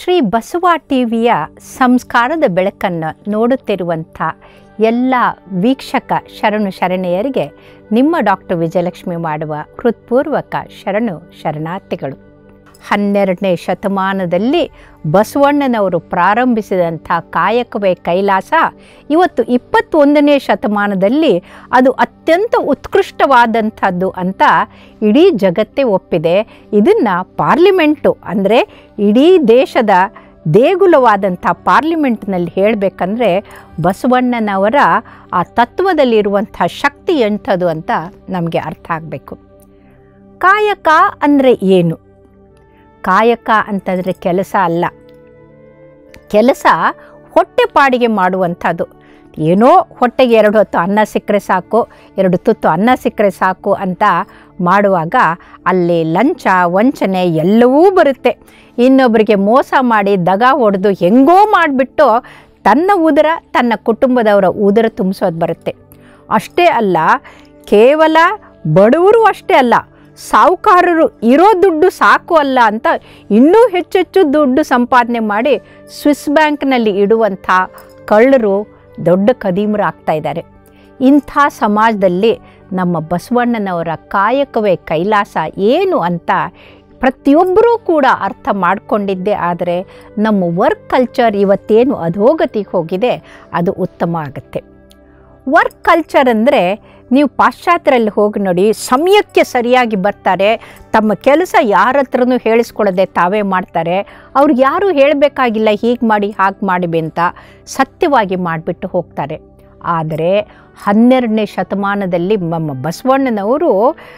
ಶ್ರೀ ಬಸವ ಟಿವಿಯ ಸಂಸ್ಕಾರದ ಬೆಳಕನ್ನು ನೋಡುತ್ತಿರುವಂಥ ಎಲ್ಲ ವೀಕ್ಷಕ ಶರಣು ಶರಣೆಯರಿಗೆ ನಿಮ್ಮ ಡಾಕ್ಟರ್ ವಿಜಯಲಕ್ಷ್ಮಿ ಮಾಡುವ ಹೃತ್ಪೂರ್ವಕ ಶರಣು ಶರಣಾರ್ಥಿಗಳು ಹನ್ನೆರಡನೇ ಶತಮಾನದಲ್ಲಿ ಬಸವಣ್ಣನವರು ಪ್ರಾರಂಭಿಸಿದಂಥ ಕಾಯಕವೇ ಕೈಲಾಸ ಇವತ್ತು ಇಪ್ಪತ್ತೊಂದನೇ ಶತಮಾನದಲ್ಲಿ ಅದು ಅತ್ಯಂತ ಉತ್ಕೃಷ್ಟವಾದಂಥದ್ದು ಅಂತ ಇಡೀ ಜಗತ್ತೇ ಒಪ್ಪಿದೆ ಇದನ್ನು ಪಾರ್ಲಿಮೆಂಟು ಅಂದರೆ ಇಡೀ ದೇಶದ ದೇಗುಲವಾದಂಥ ಪಾರ್ಲಿಮೆಂಟ್ನಲ್ಲಿ ಹೇಳಬೇಕಂದ್ರೆ ಬಸವಣ್ಣನವರ ಆ ತತ್ವದಲ್ಲಿರುವಂಥ ಶಕ್ತಿ ಎಂಥದ್ದು ಅಂತ ನಮಗೆ ಅರ್ಥ ಆಗಬೇಕು ಕಾಯಕ ಅಂದರೆ ಏನು ಕಾಯಕ ಅಂತಂದರೆ ಕೆಲಸ ಅಲ್ಲ ಕೆಲಸ ಹೊಟ್ಟೆಪಾಡಿಗೆ ಮಾಡುವಂಥದ್ದು ಏನೋ ಹೊಟ್ಟೆಗೆ ಎರಡು ಹೊತ್ತು ಅನ್ನ ಸಿಕ್ಕರೆ ಸಾಕು ಎರಡು ತುತ್ತು ಅನ್ನ ಸಿಕ್ಕರೆ ಸಾಕು ಅಂತ ಮಾಡುವಾಗ ಅಲ್ಲಿ ಲಂಚ ವಂಚನೆ ಎಲ್ಲವೂ ಬರುತ್ತೆ ಇನ್ನೊಬ್ಬರಿಗೆ ಮೋಸ ಮಾಡಿ ದಗ ಹೊಡೆದು ಹೆಂಗೋ ಮಾಡಿಬಿಟ್ಟು ತನ್ನ ಉದರ ತನ್ನ ಕುಟುಂಬದವರ ಉದರ ತುಂಬಿಸೋದು ಬರುತ್ತೆ ಅಷ್ಟೇ ಅಲ್ಲ ಕೇವಲ ಬಡವರು ಅಷ್ಟೇ ಅಲ್ಲ ಸಾಹುಕಾರರು ಇರೋ ದುಡ್ಡು ಸಾಕು ಅಲ್ಲ ಅಂತ ಇನ್ನೂ ಹೆಚ್ಚೆಚ್ಚು ದುಡ್ಡು ಸಂಪಾದನೆ ಮಾಡಿ ಸ್ವಿಸ್ ಬ್ಯಾಂಕ್ನಲ್ಲಿ ಇಡುವಂಥ ಕಳ್ಳರು ದೊಡ್ಡ ಕದೀಮರು ಆಗ್ತಾ ಇದ್ದಾರೆ ಇಂಥ ಸಮಾಜದಲ್ಲಿ ನಮ್ಮ ಬಸವಣ್ಣನವರ ಕಾಯಕವೇ ಕೈಲಾಸ ಏನು ಅಂತ ಪ್ರತಿಯೊಬ್ಬರೂ ಕೂಡ ಅರ್ಥ ಮಾಡಿಕೊಂಡಿದ್ದೇ ಆದರೆ ನಮ್ಮ ವರ್ಕ್ ಕಲ್ಚರ್ ಇವತ್ತೇನು ಅಧೋಗತಿಗೆ ಹೋಗಿದೆ ಅದು ಉತ್ತಮ ಆಗುತ್ತೆ ವರ್ಕ್ ಕಲ್ಚರ್ ಅಂದರೆ ನೀವು ಪಾಶ್ಚಾತ್ಯರಲ್ಲಿ ಹೋಗಿ ನೋಡಿ ಸಮಯಕ್ಕೆ ಸರಿಯಾಗಿ ಬರ್ತಾರೆ ತಮ್ಮ ಕೆಲಸ ಯಾರ ಹತ್ರನೂ ಹೇಳಿಸ್ಕೊಳ್ಳದೆ ತಾವೇ ಮಾಡ್ತಾರೆ ಅವ್ರಿಗೆ ಯಾರೂ ಹೇಳಬೇಕಾಗಿಲ್ಲ ಹೀಗೆ ಮಾಡಿ ಹಾಗೆ ಮಾಡಿ ಅಂತ ಸತ್ಯವಾಗಿ ಮಾಡಿಬಿಟ್ಟು ಹೋಗ್ತಾರೆ ಆದರೆ ಹನ್ನೆರಡನೇ ಶತಮಾನದಲ್ಲಿ ನಮ್ಮ ಬಸವಣ್ಣನವರು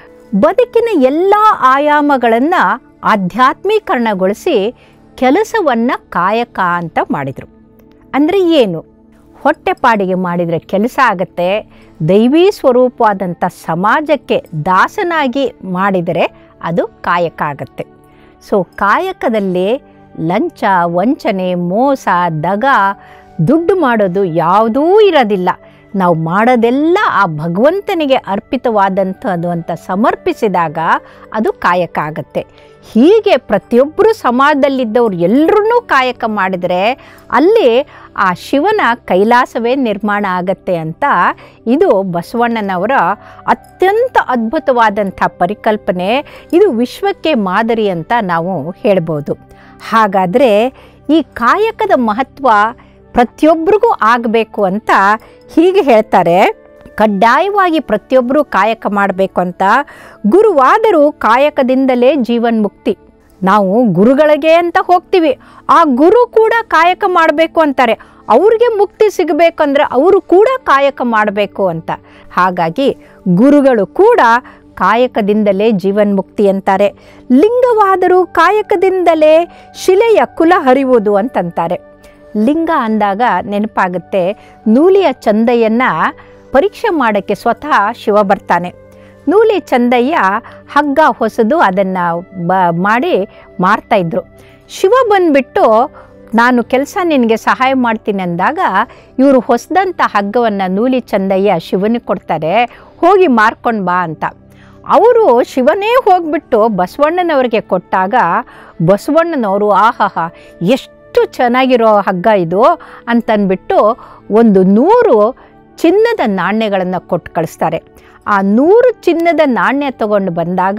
ಬದುಕಿನ ಎಲ್ಲ ಆಯಾಮಗಳನ್ನು ಆಧ್ಯಾತ್ಮೀಕರಣಗೊಳಿಸಿ ಕೆಲಸವನ್ನು ಕಾಯಕ ಅಂತ ಮಾಡಿದರು ಅಂದರೆ ಏನು ಹೊಟ್ಟೆಪಾಡಿಗೆ ಮಾಡಿದರೆ ಕೆಲಸ ಆಗತ್ತೆ ದೈವೀ ಸ್ವರೂಪವಾದಂಥ ಸಮಾಜಕ್ಕೆ ದಾಸನಾಗಿ ಮಾಡಿದರೆ ಅದು ಕಾಯಕ ಆಗತ್ತೆ ಸೊ ಕಾಯಕದಲ್ಲಿ ಲಂಚ ವಂಚನೆ ಮೋಸ ದಗ ದುಡ್ಡು ಮಾಡೋದು ಯಾವುದೂ ಇರೋದಿಲ್ಲ ನಾವು ಮಾಡೋದೆಲ್ಲ ಆ ಭಗವಂತನಿಗೆ ಅರ್ಪಿತವಾದಂಥದ್ದು ಅಂತ ಸಮರ್ಪಿಸಿದಾಗ ಅದು ಕಾಯಕ ಆಗತ್ತೆ ಹೀಗೆ ಪ್ರತಿಯೊಬ್ಬರು ಸಮಾಜದಲ್ಲಿದ್ದವ್ರು ಎಲ್ಲರೂ ಕಾಯಕ ಮಾಡಿದರೆ ಅಲ್ಲಿ ಆ ಶಿವನ ಕೈಲಾಸವೇ ನಿರ್ಮಾಣ ಆಗತ್ತೆ ಅಂತ ಇದು ಬಸವಣ್ಣನವರ ಅತ್ಯಂತ ಅದ್ಭುತವಾದಂಥ ಪರಿಕಲ್ಪನೆ ಇದು ವಿಶ್ವಕ್ಕೆ ಮಾದರಿ ಅಂತ ನಾವು ಹೇಳ್ಬೋದು ಹಾಗಾದರೆ ಈ ಕಾಯಕದ ಮಹತ್ವ ಪ್ರತಿಯೊಬ್ಬರಿಗೂ ಆಗಬೇಕು ಅಂತ ಹೀಗೆ ಹೇಳ್ತಾರೆ ಕಡ್ಡಾಯವಾಗಿ ಪ್ರತಿಯೊಬ್ಬರೂ ಕಾಯಕ ಮಾಡಬೇಕು ಅಂತ ಗುರುವಾದರೂ ಕಾಯಕದಿಂದಲೇ ಜೀವನ್ಮುಕ್ತಿ ನಾವು ಗುರುಗಳಿಗೆ ಅಂತ ಹೋಗ್ತೀವಿ ಆ ಗುರು ಕೂಡ ಕಾಯಕ ಮಾಡಬೇಕು ಅಂತಾರೆ ಅವ್ರಿಗೆ ಮುಕ್ತಿ ಸಿಗಬೇಕಂದ್ರೆ ಅವರು ಕೂಡ ಕಾಯಕ ಮಾಡಬೇಕು ಅಂತ ಹಾಗಾಗಿ ಗುರುಗಳು ಕೂಡ ಕಾಯಕದಿಂದಲೇ ಜೀವನ್ಮುಕ್ತಿ ಅಂತಾರೆ ಲಿಂಗವಾದರೂ ಕಾಯಕದಿಂದಲೇ ಶಿಲೆಯ ಕುಲ ಹರಿಯುವುದು ಅಂತಂತಾರೆ ಲಿಂಗ ಅಂದಾಗ ನೆನಪಾಗುತ್ತೆ ನೂಲಿಯ ಚಂದೆಯನ್ನು ಪರೀಕ್ಷೆ ಮಾಡೋಕ್ಕೆ ಸ್ವತಃ ಶಿವ ಬರ್ತಾನೆ ನೂಲಿ ಚಂದಯ್ಯ ಹಗ್ಗ ಹೊಸದು ಅದನ್ನು ಬ ಮಾಡಿ ಮಾರ್ತಾಯಿದ್ರು ಶಿವ ಬಂದುಬಿಟ್ಟು ನಾನು ಕೆಲಸ ನಿನಗೆ ಸಹಾಯ ಮಾಡ್ತೀನಿ ಅಂದಾಗ ಇವರು ಹೊಸದಂಥ ಹಗ್ಗವನ್ನು ನೂಲಿ ಚಂದಯ್ಯ ಶಿವನಿಗೆ ಕೊಡ್ತಾರೆ ಹೋಗಿ ಮಾರ್ಕೊಂಡು ಬಾ ಅಂತ ಅವರು ಶಿವನೇ ಹೋಗಿಬಿಟ್ಟು ಬಸವಣ್ಣನವ್ರಿಗೆ ಕೊಟ್ಟಾಗ ಬಸವಣ್ಣನವರು ಆಹಾಹಾ ಎಷ್ಟು ಚೆನ್ನಾಗಿರೋ ಹಗ್ಗ ಇದು ಅಂತನ್ಬಿಟ್ಟು ಒಂದು ನೂರು ಚಿನ್ನದ ನಾಣ್ಯಗಳನ್ನು ಕೊಟ್ಟು ಕಳಿಸ್ತಾರೆ ಆ ನೂರು ಚಿನ್ನದ ನಾಣ್ಯ ತಗೊಂಡು ಬಂದಾಗ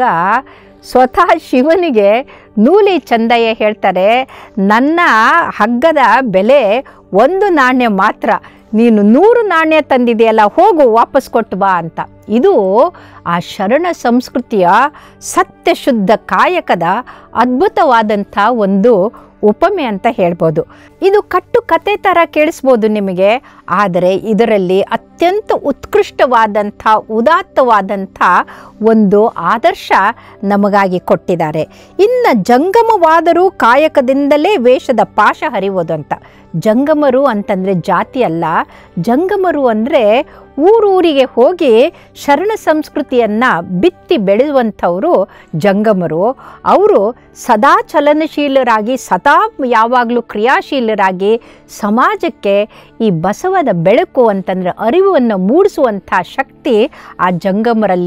ಸ್ವತಃ ಶಿವನಿಗೆ ನೂಲಿ ಚಂದಯ್ಯ ಹೇಳ್ತಾರೆ ನನ್ನ ಹಗ್ಗದ ಬೆಲೆ ಒಂದು ನಾಣ್ಯ ಮಾತ್ರ ನೀನು ನೂರು ನಾಣ್ಯ ತಂದಿದೆಯಲ್ಲ ಹೋಗು ವಾಪಸ್ ಕೊಟ್ಟು ಬಾ ಅಂತ ಇದು ಆ ಶರಣ ಸಂಸ್ಕೃತಿಯ ಸತ್ಯಶುದ್ಧ ಕಾಯಕದ ಅದ್ಭುತವಾದಂಥ ಒಂದು ಉಪಮೆ ಅಂತ ಹೇಳ್ಬೋದು ಇದು ಕಟ್ಟು ಕತೆ ಥರ ಕೇಳಿಸ್ಬೋದು ನಿಮಗೆ ಆದರೆ ಇದರಲ್ಲಿ ಅತ್ಯಂತ ಉತ್ಕೃಷ್ಟವಾದಂಥ ಉದಾತ್ತವಾದಂಥ ಒಂದು ಆದರ್ಶ ನಮಗಾಗಿ ಕೊಟ್ಟಿದ್ದಾರೆ ಇನ್ನು ಜಂಗಮವಾದರೂ ಕಾಯಕದಿಂದಲೇ ವೇಷದ ಪಾಶ ಹರಿಯೋದು ಅಂತ ಜಂಗಮರು ಅಂತಂದರೆ ಜಾತಿ ಅಲ್ಲ ಜಂಗಮರು ಅಂದರೆ ಊರೂರಿಗೆ ಹೋಗಿ ಶರಣ ಸಂಸ್ಕೃತಿಯನ್ನು ಬಿತ್ತಿ ಬೆಳೆಯುವಂಥವರು ಜಂಗಮರು ಅವರು ಸದಾ ಚಲನಶೀಲರಾಗಿ ಸದಾ ಯಾವಾಗಲೂ ಕ್ರಿಯಾಶೀಲರಾಗಿ ಸಮಾಜಕ್ಕೆ ಈ ಬಸವದ ಬೆಳಕು ಅಂತಂದರೆ ಅರಿವನ್ನು ಮೂಡಿಸುವಂಥ ಶಕ್ತಿ ಆ ಜಂಗಮರಲ್ಲಿ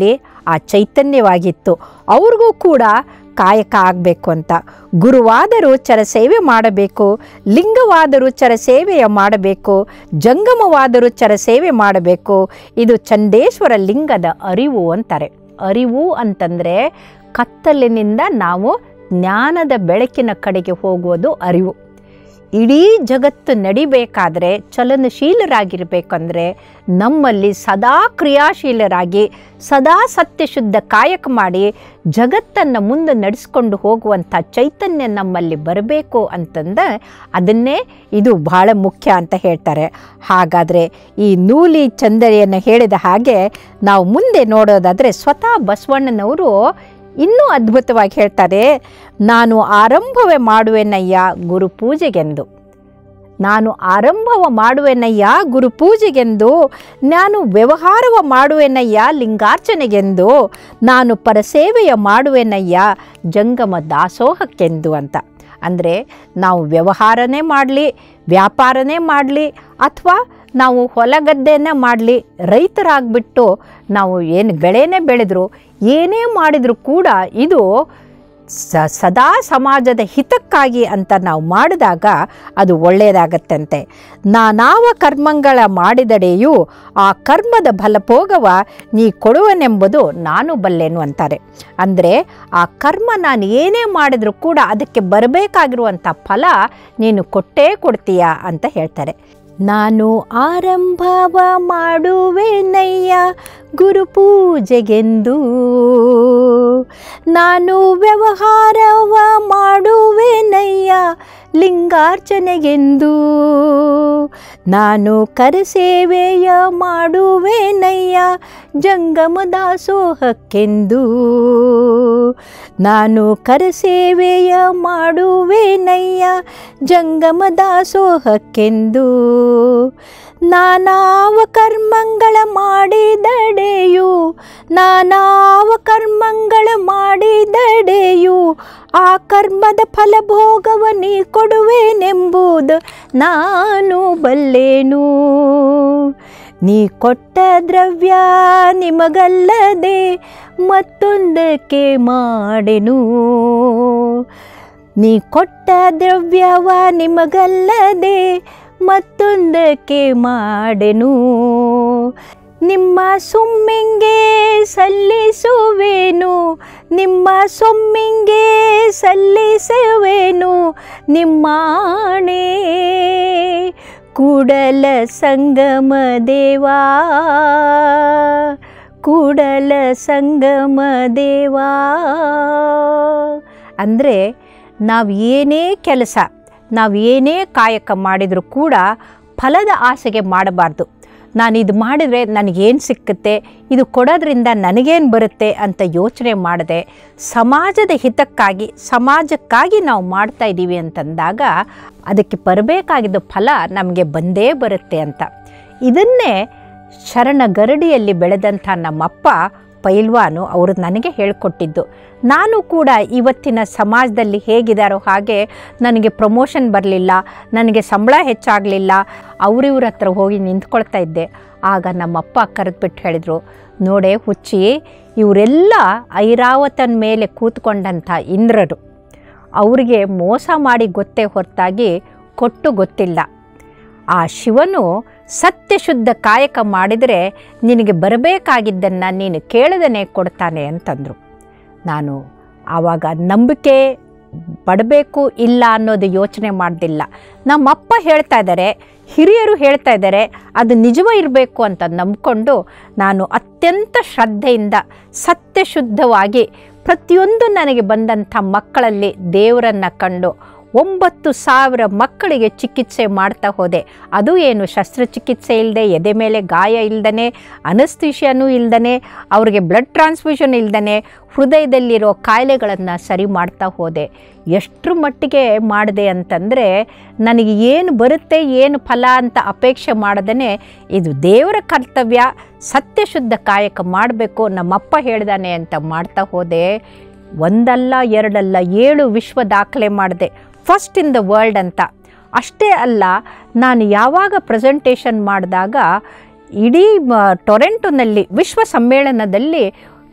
ಆ ಚೈತನ್ಯವಾಗಿತ್ತು ಅವ್ರಿಗೂ ಕೂಡ ಕಾಯಕ ಆಗಬೇಕು ಅಂತ ಗುರುವಾದರೂ ಚರ ಸೇವೆ ಮಾಡಬೇಕು ಲಿಂಗವಾದರೂ ಚರ ಸೇವೆಯ ಮಾಡಬೇಕು ಜಂಗಮವಾದರೂ ಚರ ಸೇವೆ ಮಾಡಬೇಕು ಇದು ಚಂಡೇಶ್ವರ ಲಿಂಗದ ಅರಿವು ಅಂತಾರೆ ಅರಿವು ಅಂತಂದರೆ ಕತ್ತಲಿನಿಂದ ನಾವು ಜ್ಞಾನದ ಬೆಳಕಿನ ಕಡೆಗೆ ಹೋಗೋದು ಅರಿವು ಇಡೀ ಜಗತ್ತು ನಡಿಬೇಕಾದ್ರೆ ಚಲನಶೀಲರಾಗಿರಬೇಕಂದ್ರೆ ನಮ್ಮಲ್ಲಿ ಸದಾ ಕ್ರಿಯಾಶೀಲರಾಗಿ ಸದಾ ಸತ್ಯಶುದ್ಧ ಕಾಯಕ ಮಾಡಿ ಜಗತ್ತನ್ನು ಮುಂದೆ ನಡೆಸ್ಕೊಂಡು ಹೋಗುವಂಥ ಚೈತನ್ಯ ನಮ್ಮಲ್ಲಿ ಬರಬೇಕು ಅಂತಂದ ಅದನ್ನೇ ಇದು ಬಹಳ ಮುಖ್ಯ ಅಂತ ಹೇಳ್ತಾರೆ ಹಾಗಾದರೆ ಈ ನೂಲಿ ಚಂದರಿಯನ್ನು ಹೇಳಿದ ಹಾಗೆ ನಾವು ಮುಂದೆ ನೋಡೋದಾದರೆ ಸ್ವತಃ ಬಸವಣ್ಣನವರು ಇನ್ನೂ ಅದ್ಭುತವಾಗಿ ಹೇಳ್ತಾರೆ ನಾನು ಆರಂಭವೇ ಮಾಡುವೆನಯ್ಯ ಗುರು ಪೂಜೆಗೆಂದು ನಾನು ಆರಂಭವ ಮಾಡುವೆನಯ್ಯ ಗುರು ಪೂಜೆಗೆಂದು ನಾನು ವ್ಯವಹಾರವ ಮಾಡುವೆನಯ್ಯ ಲಿಂಗಾರ್ಚನೆಗೆಂದು ನಾನು ಪರಸೇವೆಯ ಮಾಡುವೆನಯ್ಯ ಜಂಗಮ ದಾಸೋಹಕ್ಕೆಂದು ಅಂತ ಅಂದರೆ ನಾವು ವ್ಯವಹಾರನೇ ಮಾಡಲಿ ವ್ಯಾಪಾರನೇ ಮಾಡಲಿ ಅಥವಾ ನಾವು ಹೊಲಗದ್ದೆನ ಮಾಡಲಿ ರೈತರಾಗ್ಬಿಟ್ಟು ನಾವು ಏನು ಬೆಳೆನೇ ಬೆಳೆದ್ರು ಏನೇ ಮಾಡಿದರೂ ಕೂಡ ಇದು ಸ ಸದಾ ಸಮಾಜದ ಹಿತಕ್ಕಾಗಿ ಅಂತ ನಾವು ಮಾಡಿದಾಗ ಅದು ಒಳ್ಳೆಯದಾಗತ್ತಂತೆ ನಾನಾವ ಕರ್ಮಗಳ ಮಾಡಿದಡೆಯೂ ಆ ಕರ್ಮದ ಫಲಭೋಗವ ನೀ ಕೊಡುವನೆಂಬುದು ನಾನು ಬಲ್ಲೆನು ಅಂತಾರೆ ಅಂದರೆ ಆ ಕರ್ಮ ನಾನು ಏನೇ ಮಾಡಿದರೂ ಕೂಡ ಅದಕ್ಕೆ ಬರಬೇಕಾಗಿರುವಂಥ ಫಲ ನೀನು ಕೊಟ್ಟೇ ಕೊಡ್ತೀಯ ಅಂತ ಹೇಳ್ತಾರೆ ನಾನು ಆರಂಭವ ಮಾಡುವೆನಯ್ಯ ಗುರು ಪೂಜೆಗೆಂದು ನಾನು ವ್ಯವಹಾರವ ಮಾಡುವೆನಯ್ಯ ಲಿಂಗಾರ್ಚನೆಗೆಂದು ನಾನು ಕರಸೇವೆಯ ಮಾಡುವೆನಯ್ಯ ಜಂಗಮ ದಾಸೋಹಕ್ಕೆಂದು ನಾನು ಕರಸೇವೆಯ ಮಾಡುವೆನಯ್ಯ ಜಂಗಮ ದಾಸೋಹಕ್ಕೆಂದು ನಾನಾವ ಕರ್ಮಗಳ ಮಾಡಿದಡೆಯು ನಾನಾವ ಕರ್ಮಗಳ ಮಾಡಿದಡೆಯು ಆ ಕರ್ಮದ ಫಲಭೋಗವ ನೀ ಕೊಡುವೆನೆಂಬುದು ನಾನು ಬಲ್ಲೇನು ನೀ ಕೊಟ್ಟ ದ್ರವ್ಯ ನಿಮಗಲ್ಲದೆ ಮತ್ತೊಂದಕ್ಕೆ ಮಾಡೆನು ನೀ ಕೊಟ್ಟ ದ್ರವ್ಯವ ನಿಮಗಲ್ಲದೆ ಮತ್ತೊಂದಕ್ಕೆ ಮಾಡೆನು ನಿಮ್ಮ ಸುಮ್ಮಿಂಗೆ ಸಲ್ಲಿಸುವೇನು ನಿಮ್ಮ ಸೊಮ್ಮಿಂಗೆ ಸಲ್ಲಿಸುವೇನು ನಿಮ್ಮಾಣೆ ಕೂಡಲ ಸಂಗಮ ದೇವಾ ಕೂಡಲ ಸಂಗಮ ದೇವಾ ಅಂದರೆ ನಾವು ಏನೇ ಕೆಲಸ ನಾವು ಏನೇ ಕಾಯಕ ಮಾಡಿದರೂ ಕೂಡ ಫಲದ ಆಸೆಗೆ ಮಾಡಬಾರ್ದು ನಾನು ಇದು ಮಾಡಿದರೆ ನನಗೇನು ಸಿಕ್ಕುತ್ತೆ ಇದು ಕೊಡೋದ್ರಿಂದ ನನಗೇನು ಬರುತ್ತೆ ಅಂತ ಯೋಚನೆ ಮಾಡದೆ ಸಮಾಜದ ಹಿತಕ್ಕಾಗಿ ಸಮಾಜಕ್ಕಾಗಿ ನಾವು ಮಾಡ್ತಾ ಇದ್ದೀವಿ ಅಂತಂದಾಗ ಅದಕ್ಕೆ ಬರಬೇಕಾಗಿದ್ದ ಫಲ ನಮಗೆ ಬಂದೇ ಬರುತ್ತೆ ಅಂತ ಇದನ್ನೇ ಶರಣ ಗರಡಿಯಲ್ಲಿ ಬೆಳೆದಂಥ ನಮ್ಮಪ್ಪ ಪೈಲ್ವಾನು ಅವರು ನನಗೆ ಹೇಳಿಕೊಟ್ಟಿದ್ದು ನಾನು ಕೂಡ ಇವತ್ತಿನ ಸಮಾಜದಲ್ಲಿ ಹೇಗಿದ್ದಾರೋ ಹಾಗೆ ನನಗೆ ಪ್ರಮೋಷನ್ ಬರಲಿಲ್ಲ ನನಗೆ ಸಂಬಳ ಹೆಚ್ಚಾಗಲಿಲ್ಲ ಅವರಿವ್ರ ಹತ್ರ ಹೋಗಿ ನಿಂತ್ಕೊಳ್ತಾ ಇದ್ದೆ ಆಗ ನಮ್ಮಪ್ಪ ಕರೆದ್ಬಿಟ್ಟು ಹೇಳಿದರು ನೋಡೆ ಹುಚ್ಚಿ ಇವರೆಲ್ಲ ಐರಾವತನ ಮೇಲೆ ಕೂತ್ಕೊಂಡಂಥ ಇಂದ್ರರು ಅವರಿಗೆ ಮೋಸ ಮಾಡಿ ಗೊತ್ತೇ ಹೊರತಾಗಿ ಕೊಟ್ಟು ಗೊತ್ತಿಲ್ಲ ಆ ಶಿವನು ಸತ್ಯಶುದ್ಧ ಕಾಯಕ ಮಾಡಿದರೆ ನಿನಗೆ ಬರಬೇಕಾಗಿದ್ದನ್ನು ನೀನು ಕೇಳದನೆ ಕೊಡ್ತಾನೆ ಅಂತಂದರು ನಾನು ಆವಾಗ ನಂಬಿಕೆ ಪಡಬೇಕು ಇಲ್ಲ ಅನ್ನೋದು ಯೋಚನೆ ಮಾಡ್ದಿಲ್ಲ ನಮ್ಮಪ್ಪ ಹೇಳ್ತಾ ಇದ್ದಾರೆ ಹಿರಿಯರು ಹೇಳ್ತಾ ಇದ್ದಾರೆ ಅದು ನಿಜವೇ ಇರಬೇಕು ಅಂತ ನಂಬಿಕೊಂಡು ನಾನು ಅತ್ಯಂತ ಶ್ರದ್ಧೆಯಿಂದ ಸತ್ಯಶುದ್ಧವಾಗಿ ಪ್ರತಿಯೊಂದು ನನಗೆ ಬಂದಂಥ ಮಕ್ಕಳಲ್ಲಿ ದೇವರನ್ನು ಕಂಡು ಒಂಬತ್ತು ಸಾವಿರ ಮಕ್ಕಳಿಗೆ ಚಿಕಿತ್ಸೆ ಮಾಡ್ತಾ ಹೋದೆ ಅದು ಏನು ಶಸ್ತ್ರಚಿಕಿತ್ಸೆ ಇಲ್ಲದೆ ಎದೆ ಮೇಲೆ ಗಾಯ ಇಲ್ದನೆ ಅನಸ್ತೀಶಿಯನೂ ಇಲ್ದನೆ ಅವ್ರಿಗೆ ಬ್ಲಡ್ ಟ್ರಾನ್ಸ್ಫ್ಯೂಷನ್ ಇಲ್ದನೆ ಹೃದಯದಲ್ಲಿರೋ ಕಾಯಿಲೆಗಳನ್ನು ಸರಿ ಮಾಡ್ತಾ ಹೋದೆ ಎಷ್ಟರ ಮಟ್ಟಿಗೆ ಮಾಡಿದೆ ಅಂತಂದರೆ ನನಗೆ ಏನು ಬರುತ್ತೆ ಏನು ಫಲ ಅಂತ ಅಪೇಕ್ಷೆ ಮಾಡದೇ ಇದು ದೇವರ ಕರ್ತವ್ಯ ಸತ್ಯಶುದ್ಧ ಕಾಯಕ ಮಾಡಬೇಕು ನಮ್ಮಪ್ಪ ಹೇಳ್ದಾನೆ ಅಂತ ಮಾಡ್ತಾ ಹೋದೆ ಒಂದಲ್ಲ ಎರಡಲ್ಲ ಏಳು ವಿಶ್ವ ದಾಖಲೆ ಮಾಡಿದೆ ಫಸ್ಟ್ ಇನ್ ದ ವರ್ಲ್ಡ್ ಅಂತ ಅಷ್ಟೇ ಅಲ್ಲ ನಾನು ಯಾವಾಗ ಪ್ರೆಸೆಂಟೇಷನ್ ಮಾಡಿದಾಗ ಇಡೀ ಮ- ಟೊರೆಂಟೊನಲ್ಲಿ ವಿಶ್ವ ಸಮ್ಮೇಳನದಲ್ಲಿ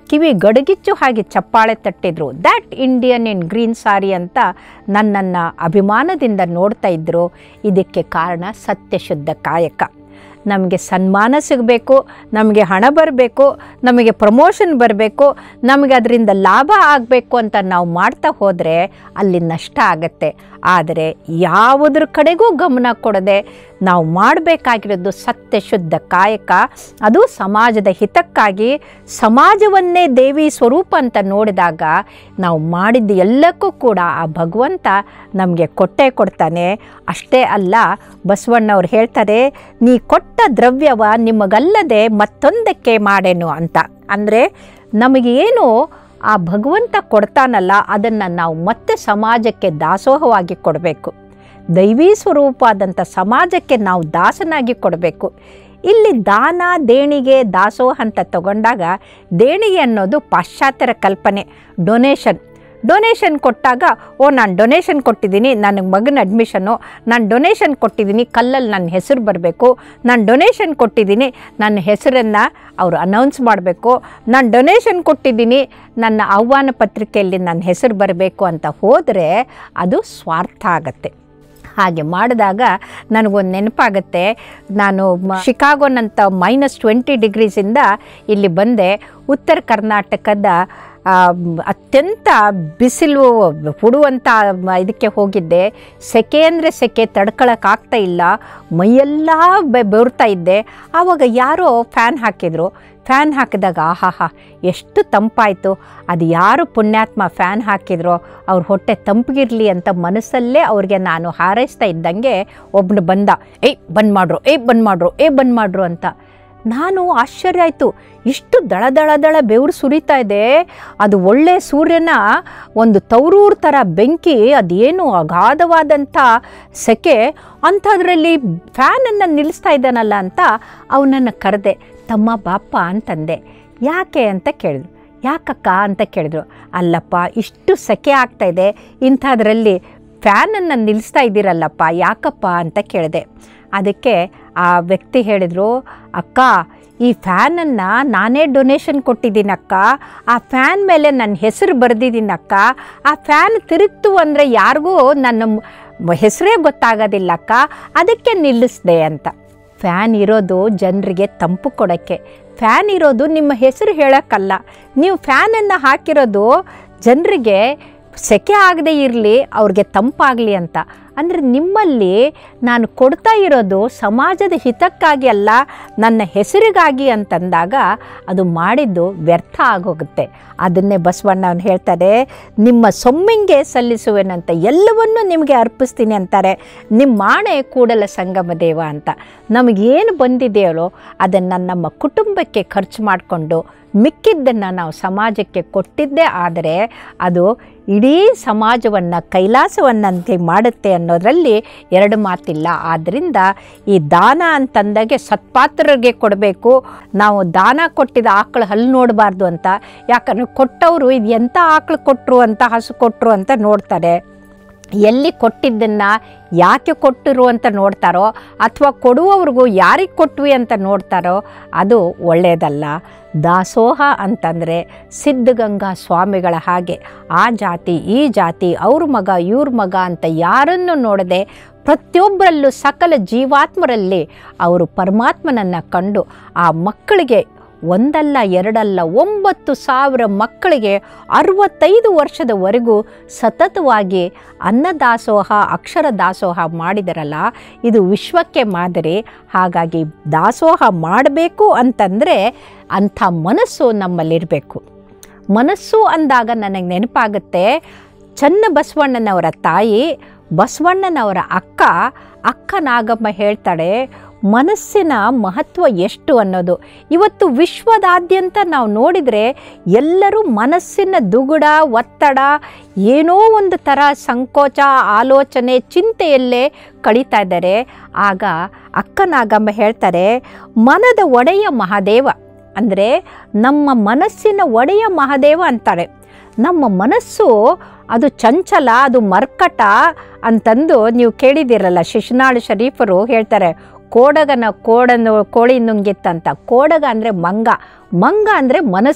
ಕಿವಿ ಗಡಗಿಚ್ಚು ಹಾಗೆ ಚಪ್ಪಾಳೆ ತಟ್ಟಿದ್ರು that Indian in green sari ಅಂತ ನನ್ನನ್ನು ಅಭಿಮಾನದಿಂದ ನೋಡ್ತಾ ಇದ್ದರು ಇದಕ್ಕೆ ಕಾರಣ ಸತ್ಯಶುದ್ಧ ಕಾಯಕ ನಮಗೆ ಸನ್ಮಾನ ಸಿಗಬೇಕು ನಮಗೆ ಹಣ ಬರಬೇಕು ನಮಗೆ ಪ್ರಮೋಷನ್ ಬರಬೇಕು ನಮಗೆ ಅದರಿಂದ ಲಾಭ ಆಗಬೇಕು ಅಂತ ನಾವು ಮಾಡ್ತಾ ಹೋದರೆ ಅಲ್ಲಿ ನಷ್ಟ ಆಗತ್ತೆ ಆದರೆ ಯಾವುದ್ರ ಕಡೆಗೂ ಗಮನ ಕೊಡದೆ ನಾವು ಮಾಡಬೇಕಾಗಿರೋದು ಸತ್ಯ ಶುದ್ಧ ಕಾಯಕ ಅದು ಸಮಾಜದ ಹಿತಕ್ಕಾಗಿ ಸಮಾಜವನ್ನೇ ದೇವಿ ಸ್ವರೂಪ ಅಂತ ನೋಡಿದಾಗ ನಾವು ಮಾಡಿದ ಎಲ್ಲಕ್ಕೂ ಕೂಡ ಆ ಭಗವಂತ ನಮಗೆ ಕೊಟ್ಟೇ ಕೊಡ್ತಾನೆ ಅಷ್ಟೇ ಅಲ್ಲ ಬಸವಣ್ಣವ್ರು ಹೇಳ್ತಾರೆ ನೀ ಕೊಟ್ಟ ದ್ರವ್ಯವ ನಿಮಗಲ್ಲದೆ ಮತ್ತೊಂದಕ್ಕೆ ಮಾಡೇನು ಅಂತ ಅಂದರೆ ನಮಗೆ ಏನು ಆ ಭಗವಂತ ಕೊಡ್ತಾನಲ್ಲ ಅದನ್ನು ನಾವು ಮತ್ತೆ ಸಮಾಜಕ್ಕೆ ದಾಸೋಹವಾಗಿ ಕೊಡಬೇಕು ದೈವೀ ಸ್ವರೂಪವಾದಂಥ ಸಮಾಜಕ್ಕೆ ನಾವು ದಾಸನಾಗಿ ಕೊಡಬೇಕು ಇಲ್ಲಿ ದಾನ ದೇಣಿಗೆ ದಾಸೋಹ ಅಂತ ತಗೊಂಡಾಗ ದೇಣಿಗೆ ಅನ್ನೋದು ಪಾಶ್ಚಾತ್ಯರ ಕಲ್ಪನೆ ಡೊನೇಷನ್ ಡೊನೇಷನ್ ಕೊಟ್ಟಾಗ ಓ ನಾನು ಡೊನೇಷನ್ ಕೊಟ್ಟಿದ್ದೀನಿ ನನಗೆ ಮಗನ ಅಡ್ಮಿಷನ್ನು ನಾನು ಡೊನೇಷನ್ ಕೊಟ್ಟಿದ್ದೀನಿ ಕಲ್ಲಲ್ಲಿ ನನ್ನ ಹೆಸರು ಬರಬೇಕು ನಾನು ಡೊನೇಷನ್ ಕೊಟ್ಟಿದ್ದೀನಿ ನನ್ನ ಹೆಸರನ್ನು ಅವರು ಅನೌನ್ಸ್ ಮಾಡಬೇಕು ನಾನು ಡೊನೇಷನ್ ಕೊಟ್ಟಿದ್ದೀನಿ ನನ್ನ ಆಹ್ವಾನ ಪತ್ರಿಕೆಯಲ್ಲಿ ನನ್ನ ಹೆಸರು ಬರಬೇಕು ಅಂತ ಹೋದರೆ ಅದು ಸ್ವಾರ್ಥ ಆಗತ್ತೆ ಹಾಗೆ ಮಾಡಿದಾಗ ನನಗೊಂದು ನೆನಪಾಗುತ್ತೆ ನಾನು ಮ ಶಿಕಾಗೋನಂತ ಮೈನಸ್ ಟ್ವೆಂಟಿ ಡಿಗ್ರೀಸಿಂದ ಇಲ್ಲಿ ಬಂದೆ ಉತ್ತರ ಕರ್ನಾಟಕದ ಆ, ಅತ್ಯಂತ ಬಿಸಿಲು ಹುಡುವಂಥ ಮ- ಇದಕ್ಕೆ ಹೋಗಿದ್ದೆ ಸೆಕೆ ಅಂದರೆ ಸೆಕೆ ತಡ್ಕೊಳಕ್ಕಾಗ್ತಾ ಇಲ್ಲ ಮೈಯೆಲ್ಲ ಬೆ ಬೆವರ್ತಾ ಇದ್ದೆ ಆವಾಗ ಯಾರೋ ಫ್ಯಾನ್ ಹಾಕಿದರು ಫ್ಯಾನ್ ಹಾಕಿದಾಗ ಆಹಾಹಾ ಎಷ್ಟು ತಂಪಾಯಿತು ಅದು ಯಾರು ಪುಣ್ಯಾತ್ಮ ಫ್ಯಾನ್ ಹಾಕಿದ್ರೋ ಅವ್ರ ಹೊಟ್ಟೆ ತಂಪಿಗಿರಲಿ ಅಂತ ಮನಸ್ಸಲ್ಲೇ ಅವ್ರಿಗೆ ನಾನು ಹಾರೈಸ್ತಾ ಇದ್ದಂಗೆ ಒಬ್ಬನು ಬಂದ ಏಯ್ ಬಂದ್ ಮಾಡ್ರು ಏಯ್ ಬಂದ್ ಮಾಡ್ರು ಏಯ್ ಬಂದ್ ಮಾಡ್ರು ಅಂತ ನಾನು ಆಶ್ಚರ್ಯ ಆಯಿತು ಇಷ್ಟು ದಳ ದಳ ದಳ ಬೆವರು ಸುರಿತಾ ಇದೆ ಅದು ಒಳ್ಳೆ ಸೂರ್ಯನ ಒಂದು ತವರೂರು ಥರ ಬೆಂಕಿ ಅದೇನು ಅಗಾಧವಾದಂಥ ಸೆಕೆ ಅಂಥದ್ರಲ್ಲಿ ಫ್ಯಾನನ್ನು ನಿಲ್ಲಿಸ್ತಾ ಇದ್ದಾನಲ್ಲ ಅಂತ ಅವನನ್ನು ಕರೆದೆ ತಮ್ಮ ಬಾಪ್ಪ ಅಂತಂದೆ ಯಾಕೆ ಅಂತ ಕೇಳಿದ್ರು ಯಾಕಕ್ಕ ಅಂತ ಕೇಳಿದ್ರು ಅಲ್ಲಪ್ಪ ಇಷ್ಟು ಸೆಕೆ ಆಗ್ತಾ ಇದೆ ಇಂಥದ್ರಲ್ಲಿ ಫ್ಯಾನನ್ನು ನಿಲ್ಲಿಸ್ತಾ ಇದ್ದೀರಲ್ಲಪ್ಪ ಯಾಕಪ್ಪ ಅಂತ ಕೇಳಿದೆ ಅದಕ್ಕೆ ಆ ವ್ಯಕ್ತಿ ಹೇಳಿದರು ಅಕ್ಕ ಈ ಫ್ಯಾನನ್ನು ನಾನೇ ಡೊನೇಷನ್ ಕೊಟ್ಟಿದ್ದೀನಕ್ಕ ಆ ಫ್ಯಾನ್ ಮೇಲೆ ನನ್ನ ಹೆಸರು ಬರೆದಿದ್ದೀನಕ್ಕ ಆ ಫ್ಯಾನ್ ತಿರುಗ್ತು ಅಂದರೆ ಯಾರಿಗೂ ನನ್ನ ಮ್- ಹೆಸರೇ ಗೊತ್ತಾಗೋದಿಲ್ಲಕ್ಕ ಅದಕ್ಕೆ ನಿಲ್ಲಿಸ್ದೆ ಅಂತ ಫ್ಯಾನ್ ಇರೋದು ಜನರಿಗೆ ತಂಪು ಕೊಡೋಕ್ಕೆ ಫ್ಯಾನ್ ಇರೋದು ನಿಮ್ಮ ಹೆಸರು ಹೇಳೋಕ್ಕಲ್ಲ ನೀವು ಫ್ಯಾನನ್ನು ಹಾಕಿರೋದು ಜನರಿಗೆ ಸೆಕೆ ಆಗದೆ ಇರಲಿ ಅವ್ರಿಗೆ ತಂಪಾಗಲಿ ಅಂತ ಅಂದರೆ ನಿಮ್ಮಲ್ಲಿ ನಾನು ಕೊಡ್ತಾ ಇರೋದು ಸಮಾಜದ ಹಿತಕ್ಕಾಗಿ ಅಲ್ಲ ನನ್ನ ಹೆಸರಿಗಾಗಿ ಅಂತಂದಾಗ ಅದು ಮಾಡಿದ್ದು ವ್ಯರ್ಥ ಆಗೋಗುತ್ತೆ ಅದನ್ನೇ ಬಸವಣ್ಣವನು ಹೇಳ್ತಾರೆ ನಿಮ್ಮ ಸೊಮ್ಮಿಂಗೆ ಸಲ್ಲಿಸುವೆನಂತ ಎಲ್ಲವನ್ನೂ ನಿಮಗೆ ಅರ್ಪಿಸ್ತೀನಿ ಅಂತಾರೆ ನಿಮ್ಮ ಮಾಣೆ ಕೂಡಲ ಸಂಗಮ ದೇವ ಅಂತ ನಮಗೇನು ಬಂದಿದೆಯೋ ಅದನ್ನು ನಮ್ಮ ಕುಟುಂಬಕ್ಕೆ ಖರ್ಚು ಮಾಡಿಕೊಂಡು ಮಿಕ್ಕಿದ್ದನ್ನು ನಾವು ಸಮಾಜಕ್ಕೆ ಕೊಟ್ಟಿದ್ದೇ ಆದರೆ ಅದು ಇಡೀ ಸಮಾಜವನ್ನು ಕೈಲಾಸವನ್ನಂತೆ ಮಾಡುತ್ತೆ ಅನ್ನೋದರಲ್ಲಿ ಎರಡು ಮಾತಿಲ್ಲ ಆದ್ದರಿಂದ ಈ ದಾನ ಅಂತಂದಾಗೆ ಸತ್ಪಾತ್ರರಿಗೆ ಕೊಡಬೇಕು ನಾವು ದಾನ ಕೊಟ್ಟಿದ್ದ ಆಕಳು ಹಲ್ಲು ನೋಡಬಾರ್ದು ಅಂತ ಯಾಕಂದರೆ ಕೊಟ್ಟವರು ಇದು ಎಂಥ ಆಕಳು ಕೊಟ್ಟರು ಅಂತ ಹಸು ಕೊಟ್ಟರು ಅಂತ ನೋಡ್ತಾರೆ ಎಲ್ಲಿ ಕೊಟ್ಟಿದ್ದನ್ನು ಯಾಕೆ ಕೊಟ್ಟರು ಅಂತ ನೋಡ್ತಾರೋ ಅಥವಾ ಕೊಡುವವ್ರಿಗೂ ಯಾರಿಗೆ ಕೊಟ್ವಿ ಅಂತ ನೋಡ್ತಾರೋ ಅದು ಒಳ್ಳೆಯದಲ್ಲ ದಾಸೋಹ ಅಂತಂದರೆ ಸಿದ್ಧಗಂಗಾ ಸ್ವಾಮಿಗಳ ಹಾಗೆ ಆ ಜಾತಿ ಈ ಜಾತಿ ಅವ್ರ ಮಗ ಇವ್ರ ಮಗ ಅಂತ ಯಾರನ್ನು ನೋಡದೆ ಪ್ರತಿಯೊಬ್ಬರಲ್ಲೂ ಸಕಲ ಜೀವಾತ್ಮರಲ್ಲಿ ಅವರು ಪರಮಾತ್ಮನನ್ನು ಕಂಡು ಆ ಮಕ್ಕಳಿಗೆ ಒಂದಲ್ಲ ಎರಡಲ್ಲ ಒಂಬತ್ತು ಸಾವಿರ ಮಕ್ಕಳಿಗೆ ಅರವತ್ತೈದು ವರ್ಷದವರೆಗೂ ಸತತವಾಗಿ ಅನ್ನದಾಸೋಹ ಅಕ್ಷರ ದಾಸೋಹ ಮಾಡಿದರಲ್ಲ ಇದು ವಿಶ್ವಕ್ಕೆ ಮಾದರಿ ಹಾಗಾಗಿ ದಾಸೋಹ ಮಾಡಬೇಕು ಅಂತಂದರೆ ಅಂಥ ಮನಸ್ಸು ನಮ್ಮಲ್ಲಿರಬೇಕು ಮನಸ್ಸು ಅಂದಾಗ ನನಗೆ ನೆನಪಾಗುತ್ತೆ ಚನ್ನ ಬಸವಣ್ಣನವರ ತಾಯಿ ಬಸವಣ್ಣನವರ ಅಕ್ಕ ಅಕ್ಕ ನಾಗಮ್ಮ ಹೇಳ್ತಾಳೆ ಮನಸ್ಸಿನ ಮಹತ್ವ ಎಷ್ಟು ಅನ್ನೋದು ಇವತ್ತು ವಿಶ್ವದಾದ್ಯಂತ ನಾವು ನೋಡಿದರೆ ಎಲ್ಲರೂ ಮನಸ್ಸಿನ ದುಗುಡ ಒತ್ತಡ ಏನೋ ಒಂದು ಥರ ಸಂಕೋಚ ಆಲೋಚನೆ ಚಿಂತೆಯಲ್ಲೇ ಕಳೀತಾ ಇದ್ದಾರೆ ಆಗ ಅಕ್ಕ ನಾಗಮ್ಮ ಹೇಳ್ತಾರೆ ಮನದ ಒಡೆಯ ಮಹಾದೇವ ಅಂದರೆ ನಮ್ಮ ಮನಸ್ಸಿನ ಒಡೆಯ ಮಹಾದೇವ ಅಂತಾರೆ ನಮ್ಮ ಮನಸ್ಸು ಅದು ಚಂಚಲ ಅದು ಮರ್ಕಟ ಅಂತಂದು ನೀವು ಕೇಳಿದ್ದೀರಲ್ಲ ಶಿಶುನಾಳು ಶರೀಫರು ಹೇಳ್ತಾರೆ ಕೋಡಗನ ಕೋಡನ್ನು ಕೋಳಿ ನುಂಗಿತ್ತಂತ ಕೋಡಗ ಅಂದರೆ ಮಂಗ ಮಂಗ ಅಂದರೆ ಮನಸ್ಸು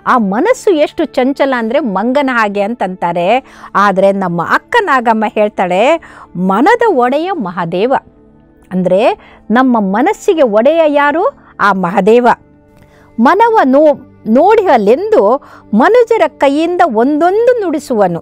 ಆ ಮನಸ್ಸು ಎಷ್ಟು ಚಂಚಲ ಅಂದರೆ ಮಂಗನ ಹಾಗೆ ಅಂತಂತಾರೆ ಆದರೆ ನಮ್ಮ ಅಕ್ಕ ನಾಗಮ್ಮ ಹೇಳ್ತಾಳೆ ಮನದ ಒಡೆಯ ಮಹಾದೇವ ಅಂದರೆ ನಮ್ಮ ಮನಸ್ಸಿಗೆ ಒಡೆಯ ಯಾರು ಆ ಮಹಾದೇವ ಮನವ ನೋ ನೋಡಿಹಲೆಂದು ಮನುಜರ ಕೈಯಿಂದ ಒಂದೊಂದು ನುಡಿಸುವನು